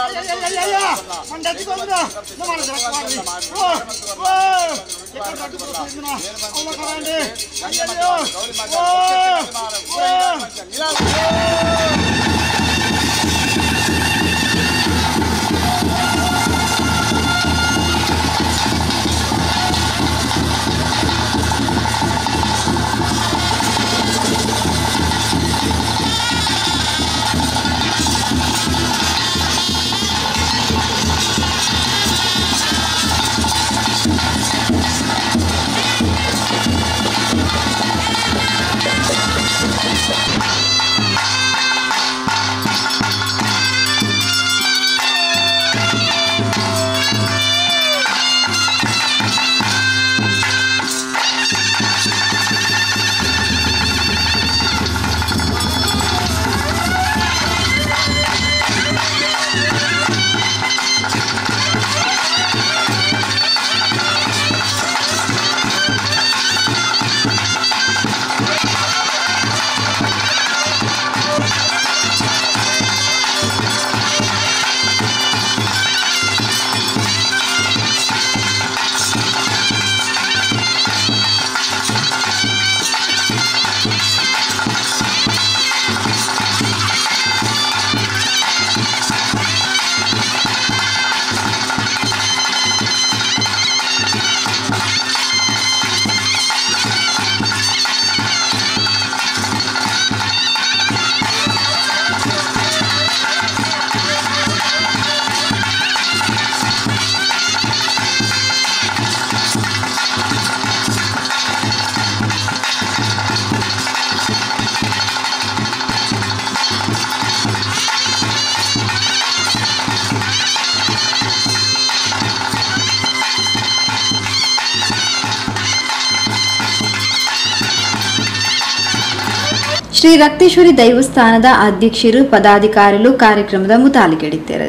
ಶ್ರೀ ರಕ್ತೇಶ್ವರಿ ದೈವಸ್ಥಾನದ ಅಧ್ಯಕ್ಷರು ಪದಾಧಿಕಾರಿಗಳು ಕಾರ್ಯಕ್ರಮದ ಮುತಾಲಿಗೆಡಿದ್ದಾರೆ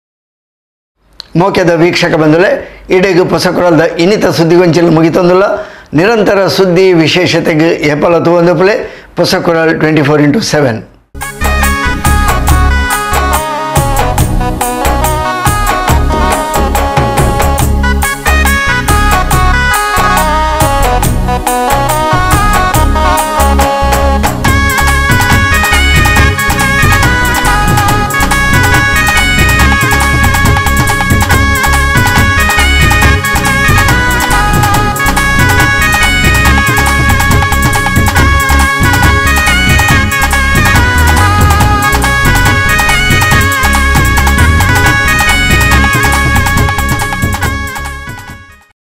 ಮೋಕ್ಯದ ವೀಕ್ಷಕ ಬಂಧುಗಳೇ ಇಡೆಗು ಹೊಸಕೊಳದ ಇನ್ನಿತ ಸುದ್ದಿಗೊಂಚಲು ಮುಗಿತೊಂದುಲ್ಲ ನಿರಂತರ ಸುದ್ದಿ ವಿಶೇಷತೆಗೆ ಎಪ್ಪಲ ತೂವೊಂದು ಪ್ಲೇ ಹೊಸಕೊಳಲ್ ಟ್ವೆಂಟಿ ಫೋರ್ ಇಂಟು ಸೆವೆನ್